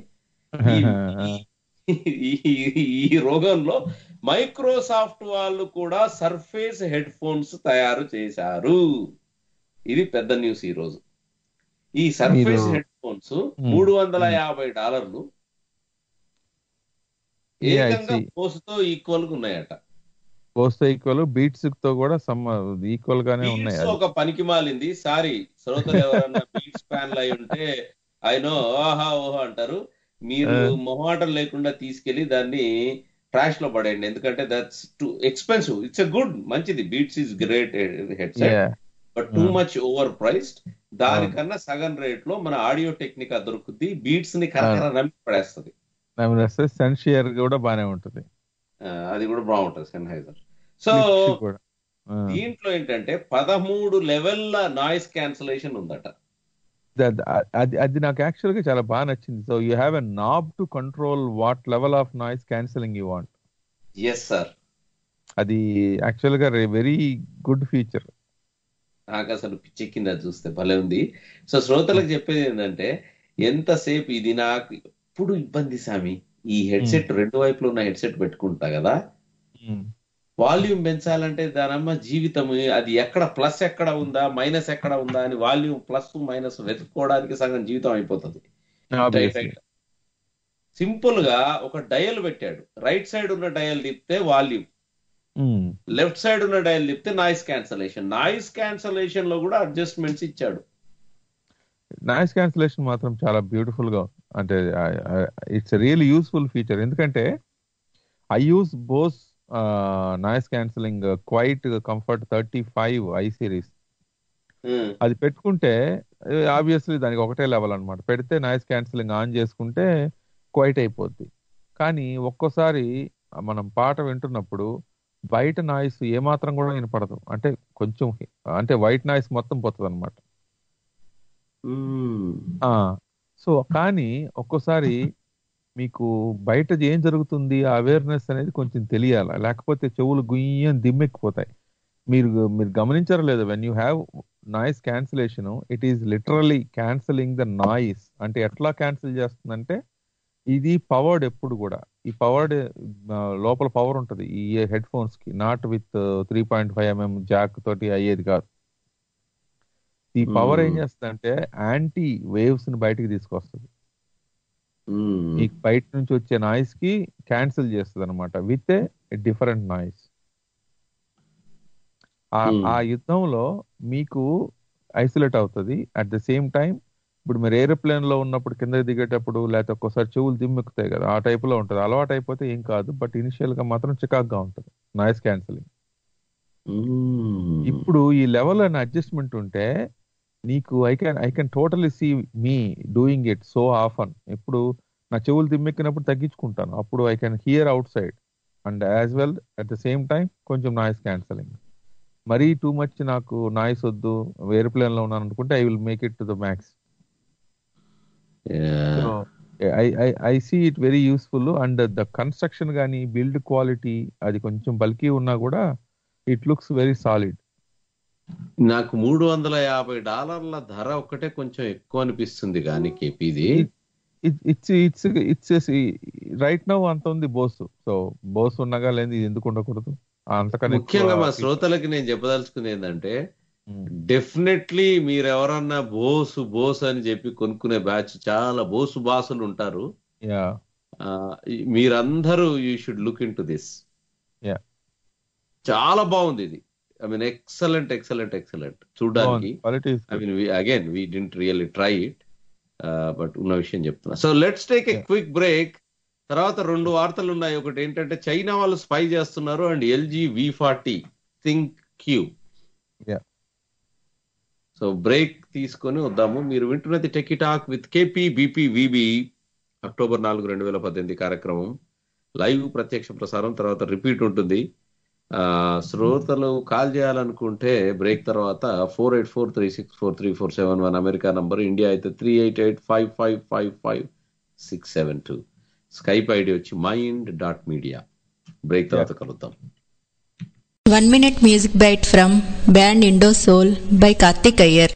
ఈ ఈ- ఈ రోగంలో మైక్రోసాఫ్ట్ వాళ్ళు కూడా సర్ఫేస్ హెడ్ ఫోన్స్ తయారు చేశారు ఇది పెద్ద న్యూస్ ఈ రోజు ఈ సర్ఫేస్ మీరు- హెడ్ ఫోన్స్ మూడు వందల యాభై డాలర్లు Yeah, I ఏకంగా see. పోస్తో ఈక్వల్ గా ఉన్నాయట పోస్ట్ ఈక్వల్ బీట్స్ తో కూడా సమ్ ఈక్వల్ గానే ఉన్నాయి బీట్స్ అది. ఒక పనికి మాలింది సారీ శ్రోతలు ఎవరన్నా బీట్స్ ఫ్యాన్లు అయి ఉంటే అయినో ఓహా ఓహో అంటారు మీరు ఆ. మొహమాటం లేకుండా తీసుకెళ్లి దాన్ని ట్రాష్ లో పడేయండి ఎందుకంటే that's too expensive it's a good మంచిది Beats is great headset Yeah. But too Mm. Much overpriced దానికన్నా సగం రేట్ లో మన ఆడియో టెక్నిక్ దొరుకుద్ది బీట్స్ ని కరకర నమ్మి పడేస్తుంది సెన్షియర్ కూడా బానే ఉంటుంది ఆ, అది కూడా బాగుంటుంది సెన్హైజర్ సో Mixi కూడా ఆ. దీంట్లో ఏంటంటే పదమూడు లెవెల్ల నాయిస్ క్యాన్సలేషన్ ఉందట that- అది అది నాకు యాక్చువల్ గా చాలా బాగా నచ్చింది so you have a knob to control what level of noise cancelling you want yes sir అది యాక్చువల్ గా వెరీ గుడ్ ఫీచర్ నాకు అసలు పిచ్చెక్కింది అది చూస్తే భలే ఉంది సో శ్రోతలకు చెప్పేది ఏంటంటే ఎంతసేపు ఇది నాకు ఎప్పుడు ఇబ్బంది సామి ఈ హెడ్సెట్ రెండు వైపులు ఉన్న హెడ్సెట్ పెట్టుకుంటా కదా వాల్యూమ్ పెంచాలంటే దానమ్మ జీవితం అది ఎక్కడ ప్లస్ ఎక్కడ ఉందా మైనస్ ఎక్కడ ఉందా అని వాల్యూమ్ ప్లస్ మైనస్ వెతుక్కోవడానికి సగం జీవితం అయిపోతుంది సింపుల్ గా ఒక డయల్ పెట్టాడు రైట్ సైడ్ ఉన్న డయల్ తిప్పితే వాల్యూమ్ లెఫ్ట్ సైడ్ ఉన్న డయల్ తిప్పితే నాయిస్ క్యాన్సలేషన్ నాయిస్ క్యాన్సలేషన్ లో కూడా అడ్జస్ట్మెంట్స్ ఇచ్చాడు నాయిస్ క్యాన్సిలేషన్ మాత్రం చాలా బ్యూటిఫుల్ గా అంటే ఇట్స్ రియల్ యూస్ఫుల్ ఫీచర్ ఎందుకంటే I use Bose noise cancelling Quiet Comfort thirty five I series అది పెట్టుకుంటే ఆబ్వియస్లీ దానికి ఒకటే లెవెల్ అన్నమాట పెడితే నాయిస్ క్యాన్సిలింగ్ ఆన్ చేసుకుంటే క్వైట్ అయిపోద్ది కానీ ఒక్కోసారి మనం పాట వింటున్నప్పుడు బయట నాయిస్ ఏమాత్రం కూడా వినపడదు అంటే కొంచెం అంటే వైట్ నాయిస్ మొత్తం పోతుంది అనమాట సో కానీ ఒక్కోసారి మీకు బయట ఏం జరుగుతుంది అవేర్నెస్ అనేది కొంచెం తెలియాలి లేకపోతే చెవులు గుయ్యం దిమ్మెక్కిపోతాయి మీరు మీరు గమనించారో లేదో when you have noise cancellation it is literally cancelling the noise అంటే ఎట్లా క్యాన్సిల్ చేస్తుందంటే ఇది పవర్డ్ ఎప్పుడు కూడా ఈ పవర్డ్ లోపల పవర్ ఉంటుంది ఈ హెడ్ ఫోన్స్ కి not with three point five MM jack తోటి అయ్యేది కాదు ఈ పవర్ ఏం చేస్తుందంటే యాంటీ వేవ్స్ ని బయటికి తీసుకొస్తుంది ఈ బయట నుంచి వచ్చే నాయిస్ కి క్యాన్సిల్ చేస్తుంది అనమాట విత్ ఏ డిఫరెంట్ నాయిస్ ఆ Hmm. ఆ యుద్ధంలో మీకు ఐసోలేట్ అవుతుంది అట్ ద సేమ్ టైం ఇప్పుడు మీరు ఏరోప్లేన్ లో ఉన్నప్పుడు కింద దిగేటప్పుడు లేకపోతే ఒక్కోసారి చెవులు దిమ్మెక్కుతాయి కదా ఆ టైప్ లో ఉంటుంది అలవాటు అయిపోతే ఏం కాదు బట్ ఇనిషియల్ గా మాత్రం చికాక్గా ఉంటుంది నాయిస్ క్యాన్సిలింగ్ ఇప్పుడు ఈ లెవెల్ అండ్ అడ్జస్ట్మెంట్ ఉంటే నీకు I can I can totally see me doing it so often ఇప్పుడు నా చెవులు దిమ్మెక్కినప్పుడు తగ్గించుకుంటాను అప్పుడు I can hear outside and as well at the same time కొంచెం నాయిస్ క్యాన్సలింగ్ మరీ టూ మచ్ నాకు నాయిస్ వద్దు ఏరోప్లేన్ లో ఉన్నాను అనుకుంటే I will make it to the max I I I see it very useful and the construction కానీ build quality అది కొంచెం బల్కీ ఉన్నా కూడా ఇట్ లుక్స్ వెరీ సాలిడ్ నాకు మూడు వందల యాభై డాలర్ల ధర ఒక్కటే కొంచెం ఎక్కువ అనిపిస్తుంది కానీ కేపీది it's it's it's right now అంత ఉంది బోస్ సో బోస్ ఉండగా లేదు ఇది ఎందుకు ఉండకూడదు అంతకన్నా ఎక్కువ ముఖ్యంగా మా శ్రోతలకి నేను చెప్పదలుచుకుంది ఏంటంటే డెఫినెట్లీ మీరు ఎవరన్నా బోసు బోస్ అని చెప్పి కొనుక్కునే బ్యాచ్ చాలా బోసు బాసులు ఉంటారు యా ఆ, ఈ- మీరందరూ you should look into this yeah చాలా బాగుంది ఇది I mean excellent excellent excellent చూడడానికి quality I mean again we didn't really try it but ఉన్న విషయం చెప్తున్నా so let's take a quick break తర్వాత రెండు వార్తలు ఉన్నాయి ఒకటి ఏంటంటే చైనా వాళ్ళు స్పై చేస్తున్నారు and LG V forty ThinQ yeah so break తీసుకొని వద్దాము మీరు వింటున్నది Techie Talk with KP BP VB October నాలుగు రెండు వేల పద్దెనిమిది కార్యక్రమం లైవ్ ప్రత్యక్ష ప్రసారం తర్వాత రిపీట్ ఉంటుంది ఆ, శ్రోతలు కాల్ చేయాలనుకుంటే బ్రేక్ తర్వాత four eight four three six four three four seven one America number India అయితే three eight eight five five five five six seven two Skype ID వచ్చి మైండ్ డాట్ మీడియా బ్రేక్ తర్వాత కలుద్దాం One minute music bite from band Indo Soul by Karthik Iyer.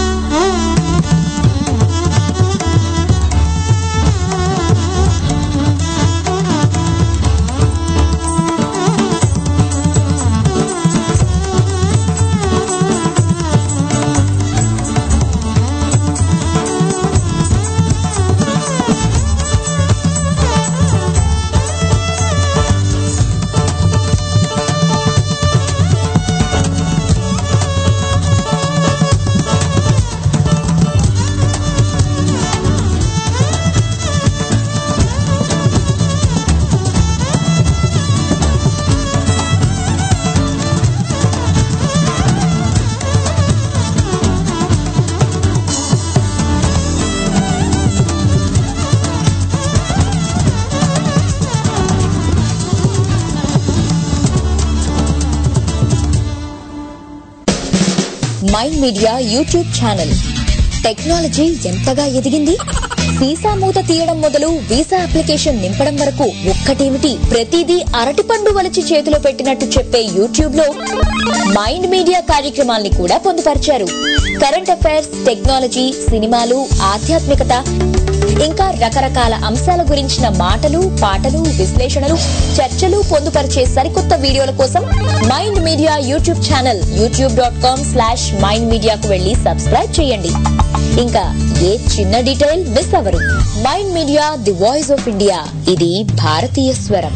Mind Media YouTube channel technology ఎంతగా ఎదిగింది visa మూత తీయడం మొదలు visa application నింపడం వరకు ఒక్కటేమిటి ప్రతిదీ అరటిపండు వలచి చేతిలో పెట్టినట్టు చెప్పే యూట్యూబ్ లో మైండ్ మీడియా కార్యక్రమాల్ని కూడా పొందుపరిచారు కరెంట్ అఫైర్స్ టెక్నాలజీ సినిమాలు ఆధ్యాత్మికత ఇంకా రకరకాల అంశాల గురించిన మాటలు పాటలు విశ్లేషణలు చర్చలు పొందుపరిచే సరికొత్త వీడియోల కోసం Mind Media YouTube channel YouTube dot com slash Mind మీడియాకు వెళ్లి సబ్స్క్రైబ్ చేయండి ఇంకా ఏ చిన్న డీటెయిల్ మిస్ అవ్వరు Mind media the voice of India ఇది భారతీయ స్వరం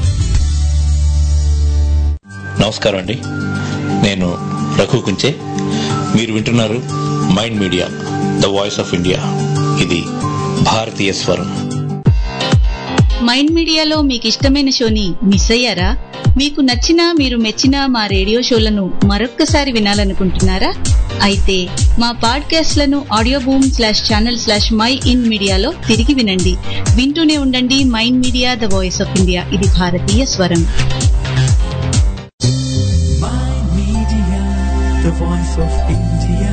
నమస్కారం అండి నేను రఘు కుంచే మీరు వింటున్నారు Mind Media the voice of India ఇది భారతీయ స్వరం మైండ్ మీడియాలో మీకు ఇష్టమైన షోని మిస్ అయ్యారా మీకు నచ్చిన మీరు మెచ్చిన మా రేడియో షోలను మరొక్కసారి వినాలనుకుంటున్నారా అయితే మా పాడ్కాస్ట్లను audio boom slash channel slash my in మీడియాలో తిరిగి వినండి వింటూనే ఉండండి Mind Media the voice of India ఇది భారతీయ స్వరం Media, the voice of India.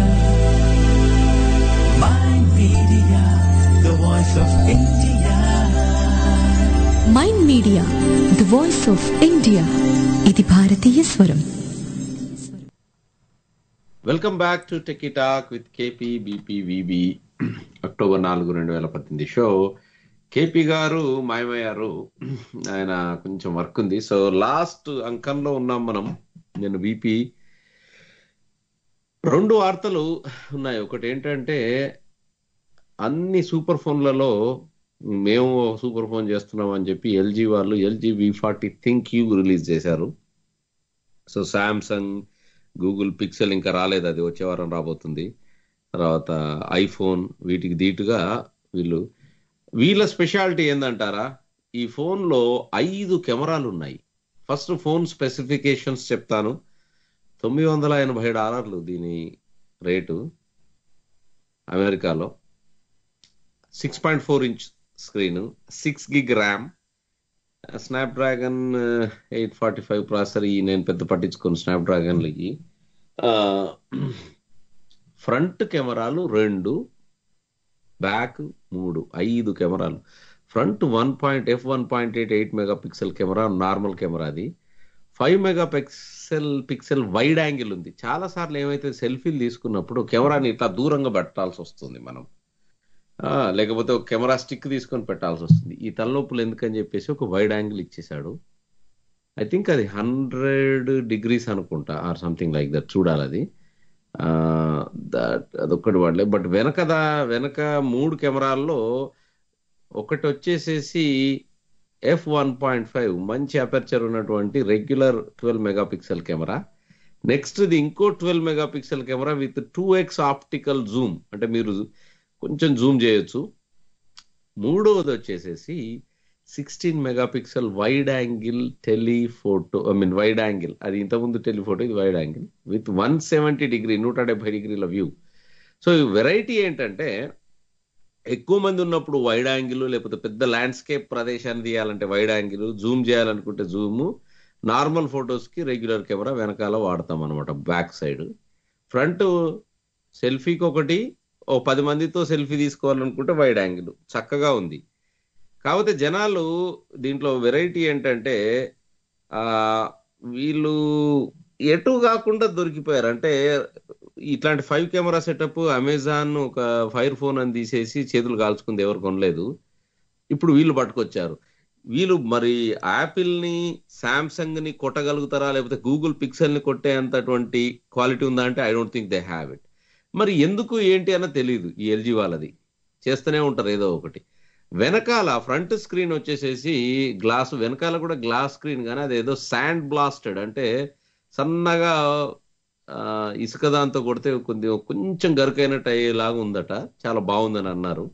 Mind Media, the voice of India. Mind media the voice of India ఇది భారతీయ స్వరం welcome back to Techie Talk with KP BP VB October నాలుగు రెండు వేల పద్దెనిమిది షో కేపీ గారు మాయమయ్యారు ఆయన కొంచెం వర్క్ ఉంది సో లాస్ట్ అంకంలో ఉన్నాం మనం నేను బీపీ రెండు వార్తలు ఉన్నాయి ఒకటి ఏంటంటే అన్ని సూపర్ ఫోన్లలో మేము సూపర్ ఫోన్ చేస్తున్నాం అని చెప్పి ఎల్జీ వాళ్ళు LG V forty ThinQ release చేశారు సో శాంసంగ్ గూగుల్ పిక్సెల్ ఇంకా రాలేదు అది వచ్చే వారం రాబోతుంది తర్వాత ఐఫోన్ వీటికి దీటుగా వీళ్ళు వీళ్ళ స్పెషాలిటీ ఏందంటారా ఈ ఫోన్లో ఐదు కెమెరాలు ఉన్నాయి ఫస్ట్ ఫోన్ స్పెసిఫికేషన్స్ చెప్తాను తొమ్మిది వందల ఎనభై డాలర్లు దీని రేటు అమెరికాలో six point four inch screen six gig RAM Snapdragon eight forty five processor ఈ నేను పెద్ద పట్టించుకోను స్నాప్ డ్రాగన్లకి ఫ్రంట్ కెమెరాలు రెండు బ్యాక్ మూడు ఐదు కెమెరాలు front one point F one point eight eight mega pixel camera normal camera అది five mega pixel pixel wide angle ఉంది చాలా సార్లు ఏమైతే సెల్ఫీలు తీసుకున్నప్పుడు కెమెరాని ఇట్లా దూరంగా పెట్టాల్సి వస్తుంది మనం ఆ, లేకపోతే ఒక కెమెరా స్టిక్ తీసుకొని పెట్టాల్సి వస్తుంది ఈ తలనొప్పులు ఎందుకని చెప్పేసి ఒక వైడ్ యాంగిల్ ఇచ్చేసాడు ఐ థింక్ అది హండ్రెడ్ డిగ్రీస్ అనుకుంటా ఆర్ సంథింగ్ లైక్ దట్ చూడాలి అది దట్ అదొక్కటి వాడలే బట్ వెనకదా వెనక మూడు కెమెరాల్లో ఒకటి వచ్చేసేసి ఎఫ్ వన్ పాయింట్ ఫైవ్ మంచి అపర్చర్ ఉన్నటువంటి regular twelve mega pixel camera next ఇది ఇంకో twelve mega pixel camera with two X optical zoom అంటే మీరు కొంచెం జూమ్ చేయొచ్చు మూడవది వచ్చేసేసి sixteen mega pixel wide angle telephoto I mean wide angle అది ఇంతకుముందు టెలిఫోటో ఇది wide angle with one seventy degree నూట డెబ్బై డిగ్రీల వ్యూ సో ఈ వెరైటీ ఏంటంటే ఎక్కువ మంది ఉన్నప్పుడు వైడ్ యాంగిల్ లేకపోతే పెద్ద ల్యాండ్స్కేప్ ప్రదేశాన్ని తీయాలంటే వైడ్ యాంగిల్ జూమ్ చేయాలనుకుంటే జూమ్ నార్మల్ ఫొటోస్ కి రెగ్యులర్ కెమెరా వెనకాల వాడతాం అనమాట బ్యాక్ సైడ్ ఫ్రంట్ సెల్ఫీకి ఒకటి ఓ పది మందితో సెల్ఫీ తీసుకోవాలనుకుంటే వైడ్ యాంగిల్ చక్కగా ఉంది కాకపోతే జనాలు దీంట్లో వెరైటీ ఏంటంటే ఆ వీళ్ళు ఎటు కాకుండా దొరికిపోయారు అంటే ఇట్లాంటి ఫైవ్ కెమెరా సెటప్ అమెజాన్ ఒక ఫైర్ ఫోన్ అని తీసేసి చేతులు కాల్చుకుంది ఎవరు కొనలేదు ఇప్పుడు వీళ్ళు పట్టుకొచ్చారు వీళ్ళు మరి యాపిల్ ని సామ్సంగ్ ని కొట్టగలుగుతారా లేకపోతే గూగుల్ పిక్సెల్ ని కొట్టేంతటువంటి క్వాలిటీ ఉందా అంటే I don't think they have it మరి ఎందుకు ఏంటి అన్న తెలియదు ఈ ఎల్జీ వాళ్ళది చేస్తూనే ఉంటారు ఏదో ఒకటి వెనకాల ఫ్రంట్ స్క్రీన్ వచ్చేసేసి గ్లాస్ వెనకాల కూడా గ్లాస్ స్క్రీన్ కానీ అదేదో శాండ్ బ్లాస్టెడ్ అంటే సన్నగా ఆ, ఇసుక దాంతో కొడితే కొద్ది కొంచెం గరుకైనట్టు అయ్యేలాగా ఉందట చాలా బాగుందని అన్నారు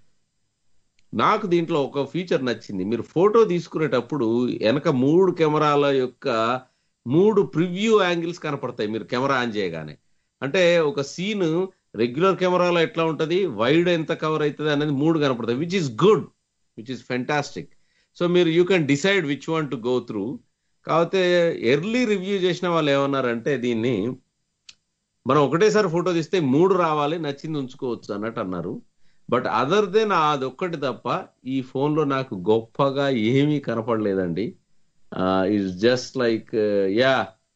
నాకు దీంట్లో ఒక ఫీచర్ నచ్చింది మీరు ఫోటో తీసుకునేటప్పుడు వెనక మూడు కెమెరాల యొక్క మూడు ప్రివ్యూ యాంగిల్స్ కనపడతాయి మీరు కెమెరా ఆన్ చేయగానే అంటే ఒక సీన్ రెగ్యులర్ కెమెరాలో ఎట్లా ఉంటది వైడ్ ఎంత కవర్ అవుతుంది అనేది మూడు కనపడతాయి which is good which is fantastic so మీరు you can decide which one to go through కాకపోతే ఎర్లీ రివ్యూ చేసిన వాళ్ళు ఏమన్నారంటే దీన్ని మనం ఒకటేసారి ఫోటో తీస్తే మూడు రావాలి నచ్చింది ఉంచుకోవచ్చు అన్నట్టు అన్నారు బట్ అదర్ దెన్ అదొక్కటి తప్ప ఈ ఫోన్ లో నాకు గొప్పగా ఏమీ కనపడలేదండి is just like yeah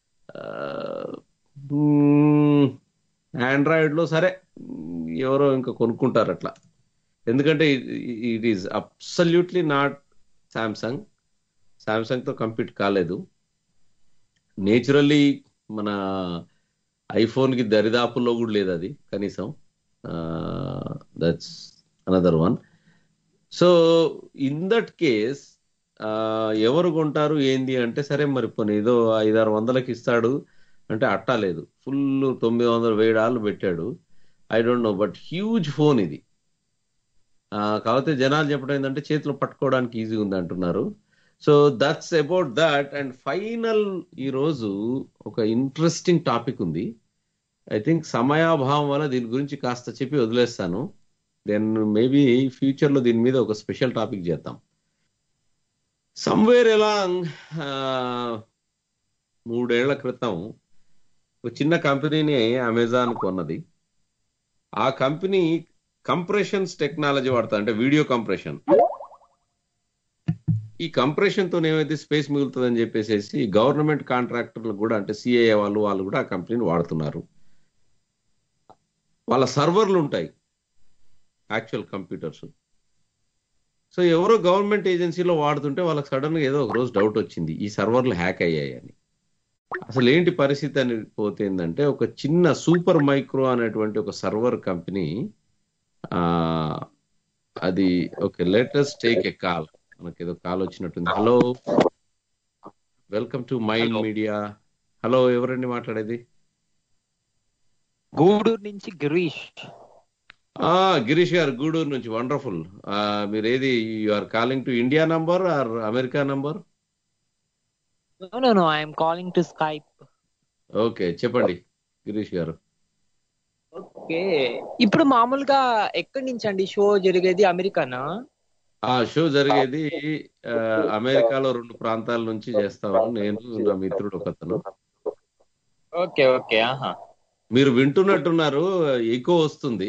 Android లో సరే ఎవరో ఇంకా కొనుక్కుంటారు అట్లా ఎందుకంటే it is absolutely not Samsung Samsung తో కంపీట్ కాలేదు నేచురల్లీ మన ఐఫోన్ కి దరిదాపుల్లో కూడా లేదు అది కనీసం that's another one so in that case ఎవరు కొంటారు ఏంది అంటే సరే మరి పోనీ ఏదో ఐదారు వందలకి ఇస్తాడు అంటే అట్టా లేదు ఫుల్ తొమ్మిది వందల వెయ్యి డాలర్లు పెట్టాడు I don't know but huge phone ఇది ఆ, కాకపోతే జనాలు చెప్పడం ఏంటంటే చేతిలో పట్టుకోవడానికి ఈజీ ఉంది అంటున్నారు so that's about that and final ఈ రోజు ఒక ఇంట్రెస్టింగ్ టాపిక్ ఉంది ఐ థింక్ సమయాభావం వల్ల దీని గురించి కాస్త చెప్పి వదిలేస్తాను దెన్ మేబీ ఫ్యూచర్ లో దీని మీద ఒక స్పెషల్ టాపిక్ చేద్దాం సమ్వేర్ ఎలా మూడేళ్ల క్రితం ఒక చిన్న కంపెనీని అమెజాన్ కొన్నది ఆ కంపెనీ కంప్రెషన్స్ టెక్నాలజీ వాడతా అంటే వీడియో కంప్రెషన్ ఈ కంప్రెషన్ తో ఏమైతే స్పేస్ మిగులుతుందని చెప్పేసి గవర్నమెంట్ కాంట్రాక్టర్లు కూడా అంటే సిఐఏ వాళ్ళు వాళ్ళు కూడా ఆ కంపెనీని వాడుతున్నారు వాళ్ళ సర్వర్లు ఉంటాయి యాక్చువల్ కంప్యూటర్స్ సో ఎవరో గవర్నమెంట్ ఏజెన్సీలో వాడుతుంటే వాళ్ళకి సడన్ గా ఏదో ఒక రోజు డౌట్ వచ్చింది ఈ సర్వర్లు హ్యాక్ అయ్యాయని అసలు ఏంటి పరిస్థితి అని పోతే ఏంటంటే ఒక చిన్న సూపర్ మైక్రో అనేటువంటి ఒక సర్వర్ కంపెనీ ఆ అది okay latest take a call మనకి ఏదో కాల్ వచ్చినట్టుంది hello welcome to mind Media hello ఎవరండి మాట్లాడేది గూడూరు నుంచి గిరీష్ ఆ గిరీష్ గారు గూడూరు నుంచి వండర్ఫుల్ మీరు ఏది you are calling to India number or America number no no no I'm calling to Skype okay చెప్పండి గిరీష్ గారు ఓకే ఇప్పుడు మామూలుగా ఎక్కడి నుంచి అండి షో జరిగేది అమెరికానా ఆ షో జరిగేది ఆ, అమెరికాలో రెండు ప్రాంతాల నుంచి చేస్తాము నేను నా మిత్రుడు ఒకతను ఓకే ఓకే ఆహా మీరు వింటున్నట్టున్నారు ఎక్కువ వస్తుంది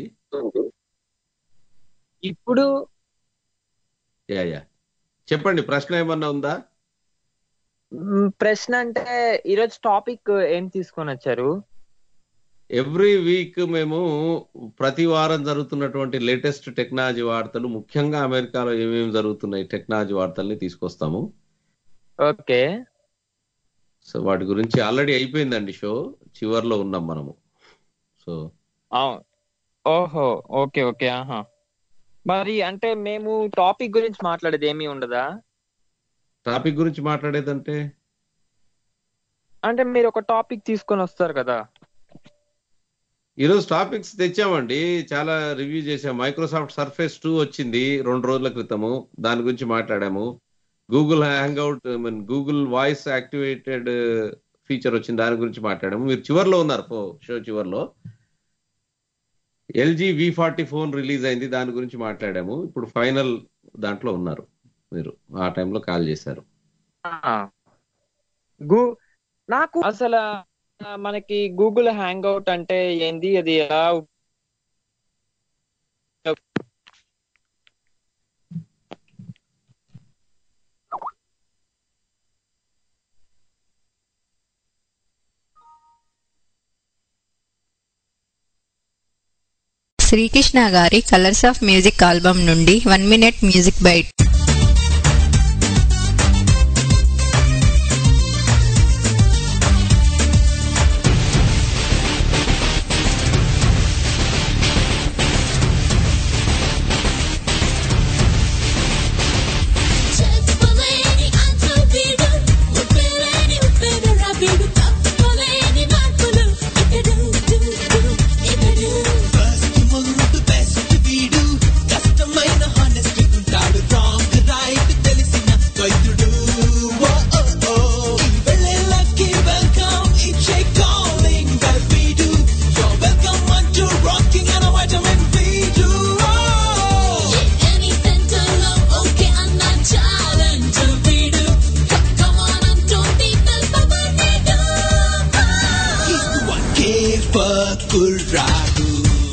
ఇప్పుడు యా యా చెప్పండి ప్రశ్న ఏమన్నా ఉందా మ్, ప్రశ్న అంటే ఈరోజు టాపిక్ ఏం తీసుకొని వచ్చారు ఎవ్రీ వీక్ మేము ప్రతి వారం జరుగుతున్నటువంటి లేటెస్ట్ టెక్నాలజీ వార్తలు ముఖ్యంగా అమెరికాలో ఏమేమి జరుగుతున్నాయి టెక్నాలజీ వార్తల్ని తీసుకొస్తాము ఓకే సో వాటి గురించి ఆల్రెడీ అయిపోయిందండి షో చివర్లో ఉన్నాం మనము సో అవును ఓహో ఓకే ఓకే ఆహా మరి అంటే మేము టాపిక్ గురించి మాట్లాడేది ఏమీ ఉండదా టాపిక్ గురించి మాట్లాడేదంటే అంటే మీరు ఒక టాపిక్ తీసుకొని వస్తారు కదా ఈరోజు టాపిక్స్ తెచ్చామండి చాలా రివ్యూ చేసాం మైక్రోసాఫ్ట్ సర్ఫేస్ టూ వచ్చింది రెండు రోజుల క్రితము దాని గురించి మాట్లాడాము Google Hangout mean Google voice activated feature వచ్చింది దాని గురించి మాట్లాడాము మీరు చివర్లో ఉన్నారు పో షో చివర్లో LG V forty phone release అయింది దాని గురించి మాట్లాడాము ఇప్పుడు ఫైనల్ దాంట్లో ఉన్నారు మీరు ఆ టైంలో కాల్ చేశారు ఆ. గు నాకు అసలు ఆ, మనకి గూగుల్ హ్యాంగ్ అవుట్ అంటే ఏంది అది ఎలా శ్రీకృష్ణ గారి కలర్స్ ఆఫ్ మ్యూజిక్ ఆల్బమ్ నుండి వన్ మినిట్ మ్యూజిక్ బైట్ చెప్పలేని అంచు వీడు ఉప్పెలేని ఉప్పెదర వీడు తప్పలేని మార్పులు ఇతడు డు, డు, ఇతడు ఫస్ట్ ముందు బెస్ట్ వీడు కష్టమైన హానెస్ట్ ఉంటాడు రాంగ్ రైట్ తెలిసిన వైద్యుడు ఓ ఓ ఓ ఈ వెళ్ళేళ్ళకి వెల్కమ్ ఇచ్చే కాలింగ్ బెల్ వీడు యో వెల్కమ్ అంటూ రాకింగ్ అండ్ వైటమిన్ వీడు ఎనీ సెంటర్లో ఓకే అన్న ఛాలెంజ్ వీడు కమ్ ఆన్ అంటోంది తెల్పమనేడు He's the one కేఫర్ కుర్రాడు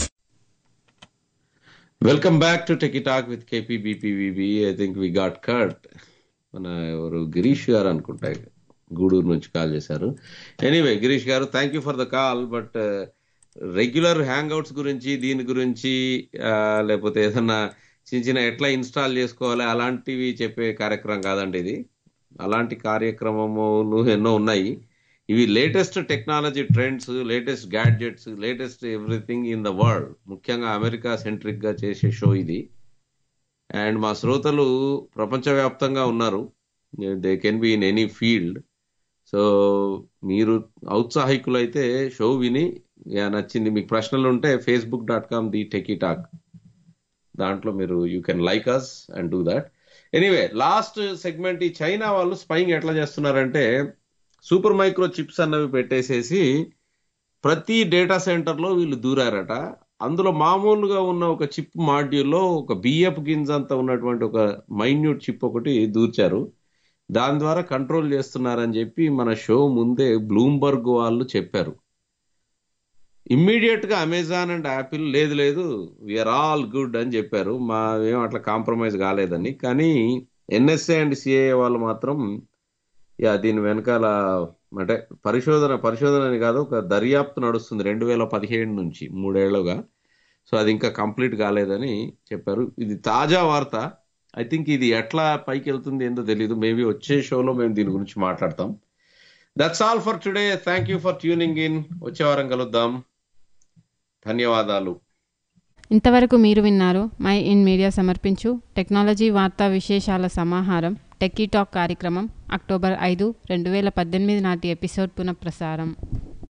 welcome back to Tech Talk with KP బీపీవీబీ I think we got cut మన ఎవరు గిరీష్ గారు అనుకుంటా గూడూరు నుంచి కాల్ చేశారు anyway Girish garu thank you for the call but regular hangouts గురించి దీని గురించి ఆ, లేకపోతే ఏదన్నా చిన్న చిన్న ఎట్లా ఇన్స్టాల్ చేసుకోవాలి అలాంటివి చెప్పే కార్యక్రమం కాదండి ఇది అలాంటి కార్యక్రమములు ఎన్నో ఉన్నాయి ఇవి latest technology trends latest gadgets latest everything in the world ముఖ్యంగా అమెరికా సెంట్రిక్ గా చేసే షో ఇది అండ్ మా శ్రోతలు ప్రపంచవ్యాప్తంగా ఉన్నారు they can be in any field so మీరు ఔత్సాహికులైతే షో విని యా, నచ్చింది మీకు ప్రశ్నలు ఉంటే Facebook dot com the techie talk దాంట్లో మీరు you can like us and do that anyway last segment ఈ చైనా వాళ్ళు స్పైయింగ్ ఎట్లా చేస్తున్నారంటే సూపర్ మైక్రో చిప్స్ అన్నవి పెట్టేసేసి ప్రతి డేటా సెంటర్లో వీళ్ళు దూరారట అందులో మామూలుగా ఉన్న ఒక చిప్ మాడ్యూల్లో ఒక బియ్యపు గింజ అంతా ఉన్నటువంటి ఒక మైన్యూట్ చిప్ ఒకటి దూర్చారు దాని ద్వారా కంట్రోల్ చేస్తున్నారని చెప్పి మన షో ముందే బ్లూంబర్గ్ వాళ్ళు చెప్పారు ఇమ్మీడియట్ గా అమెజాన్ అండ్ యాపిల్ లేదు లేదు వీఆర్ ఆల్ గుడ్ అని చెప్పారు మా ఏం అట్లా కాంప్రమైజ్ కాలేదని కానీ ఎన్ఎస్ఏ అండ్ సిఏ వాళ్ళు మాత్రం యా దీని వెనకాల అంటే పరిశోధన పరిశోధన అని కాదు ఒక దర్యాప్తు నడుస్తుంది రెండు వేల పదిహేడు నుంచి మూడేళ్లుగా సో అది ఇంకా కంప్లీట్ కాలేదని చెప్పారు ఇది తాజా వార్త ఐ థింక్ ఇది ఎట్లా పైకి వెళ్తుంది ఏందో తెలియదు మేబీ వచ్చే షోలో మేము దీని గురించి మాట్లాడతాం that's all for today thank you for tuning in వచ్చే వారం కలుద్దాం ధన్యవాదాలు ఇంతవరకు మీరు విన్నారు మై ఇన్ మీడియా సమర్పించు టెక్నాలజీ వార్తా విశేషాల సమాహారం టెక్కీ టాక్ కార్యక్రమం అక్టోబర్ ఐదు రెండు వేల పద్దెనిమిది నాటి ఎపిసోడ్ పునఃప్రసారం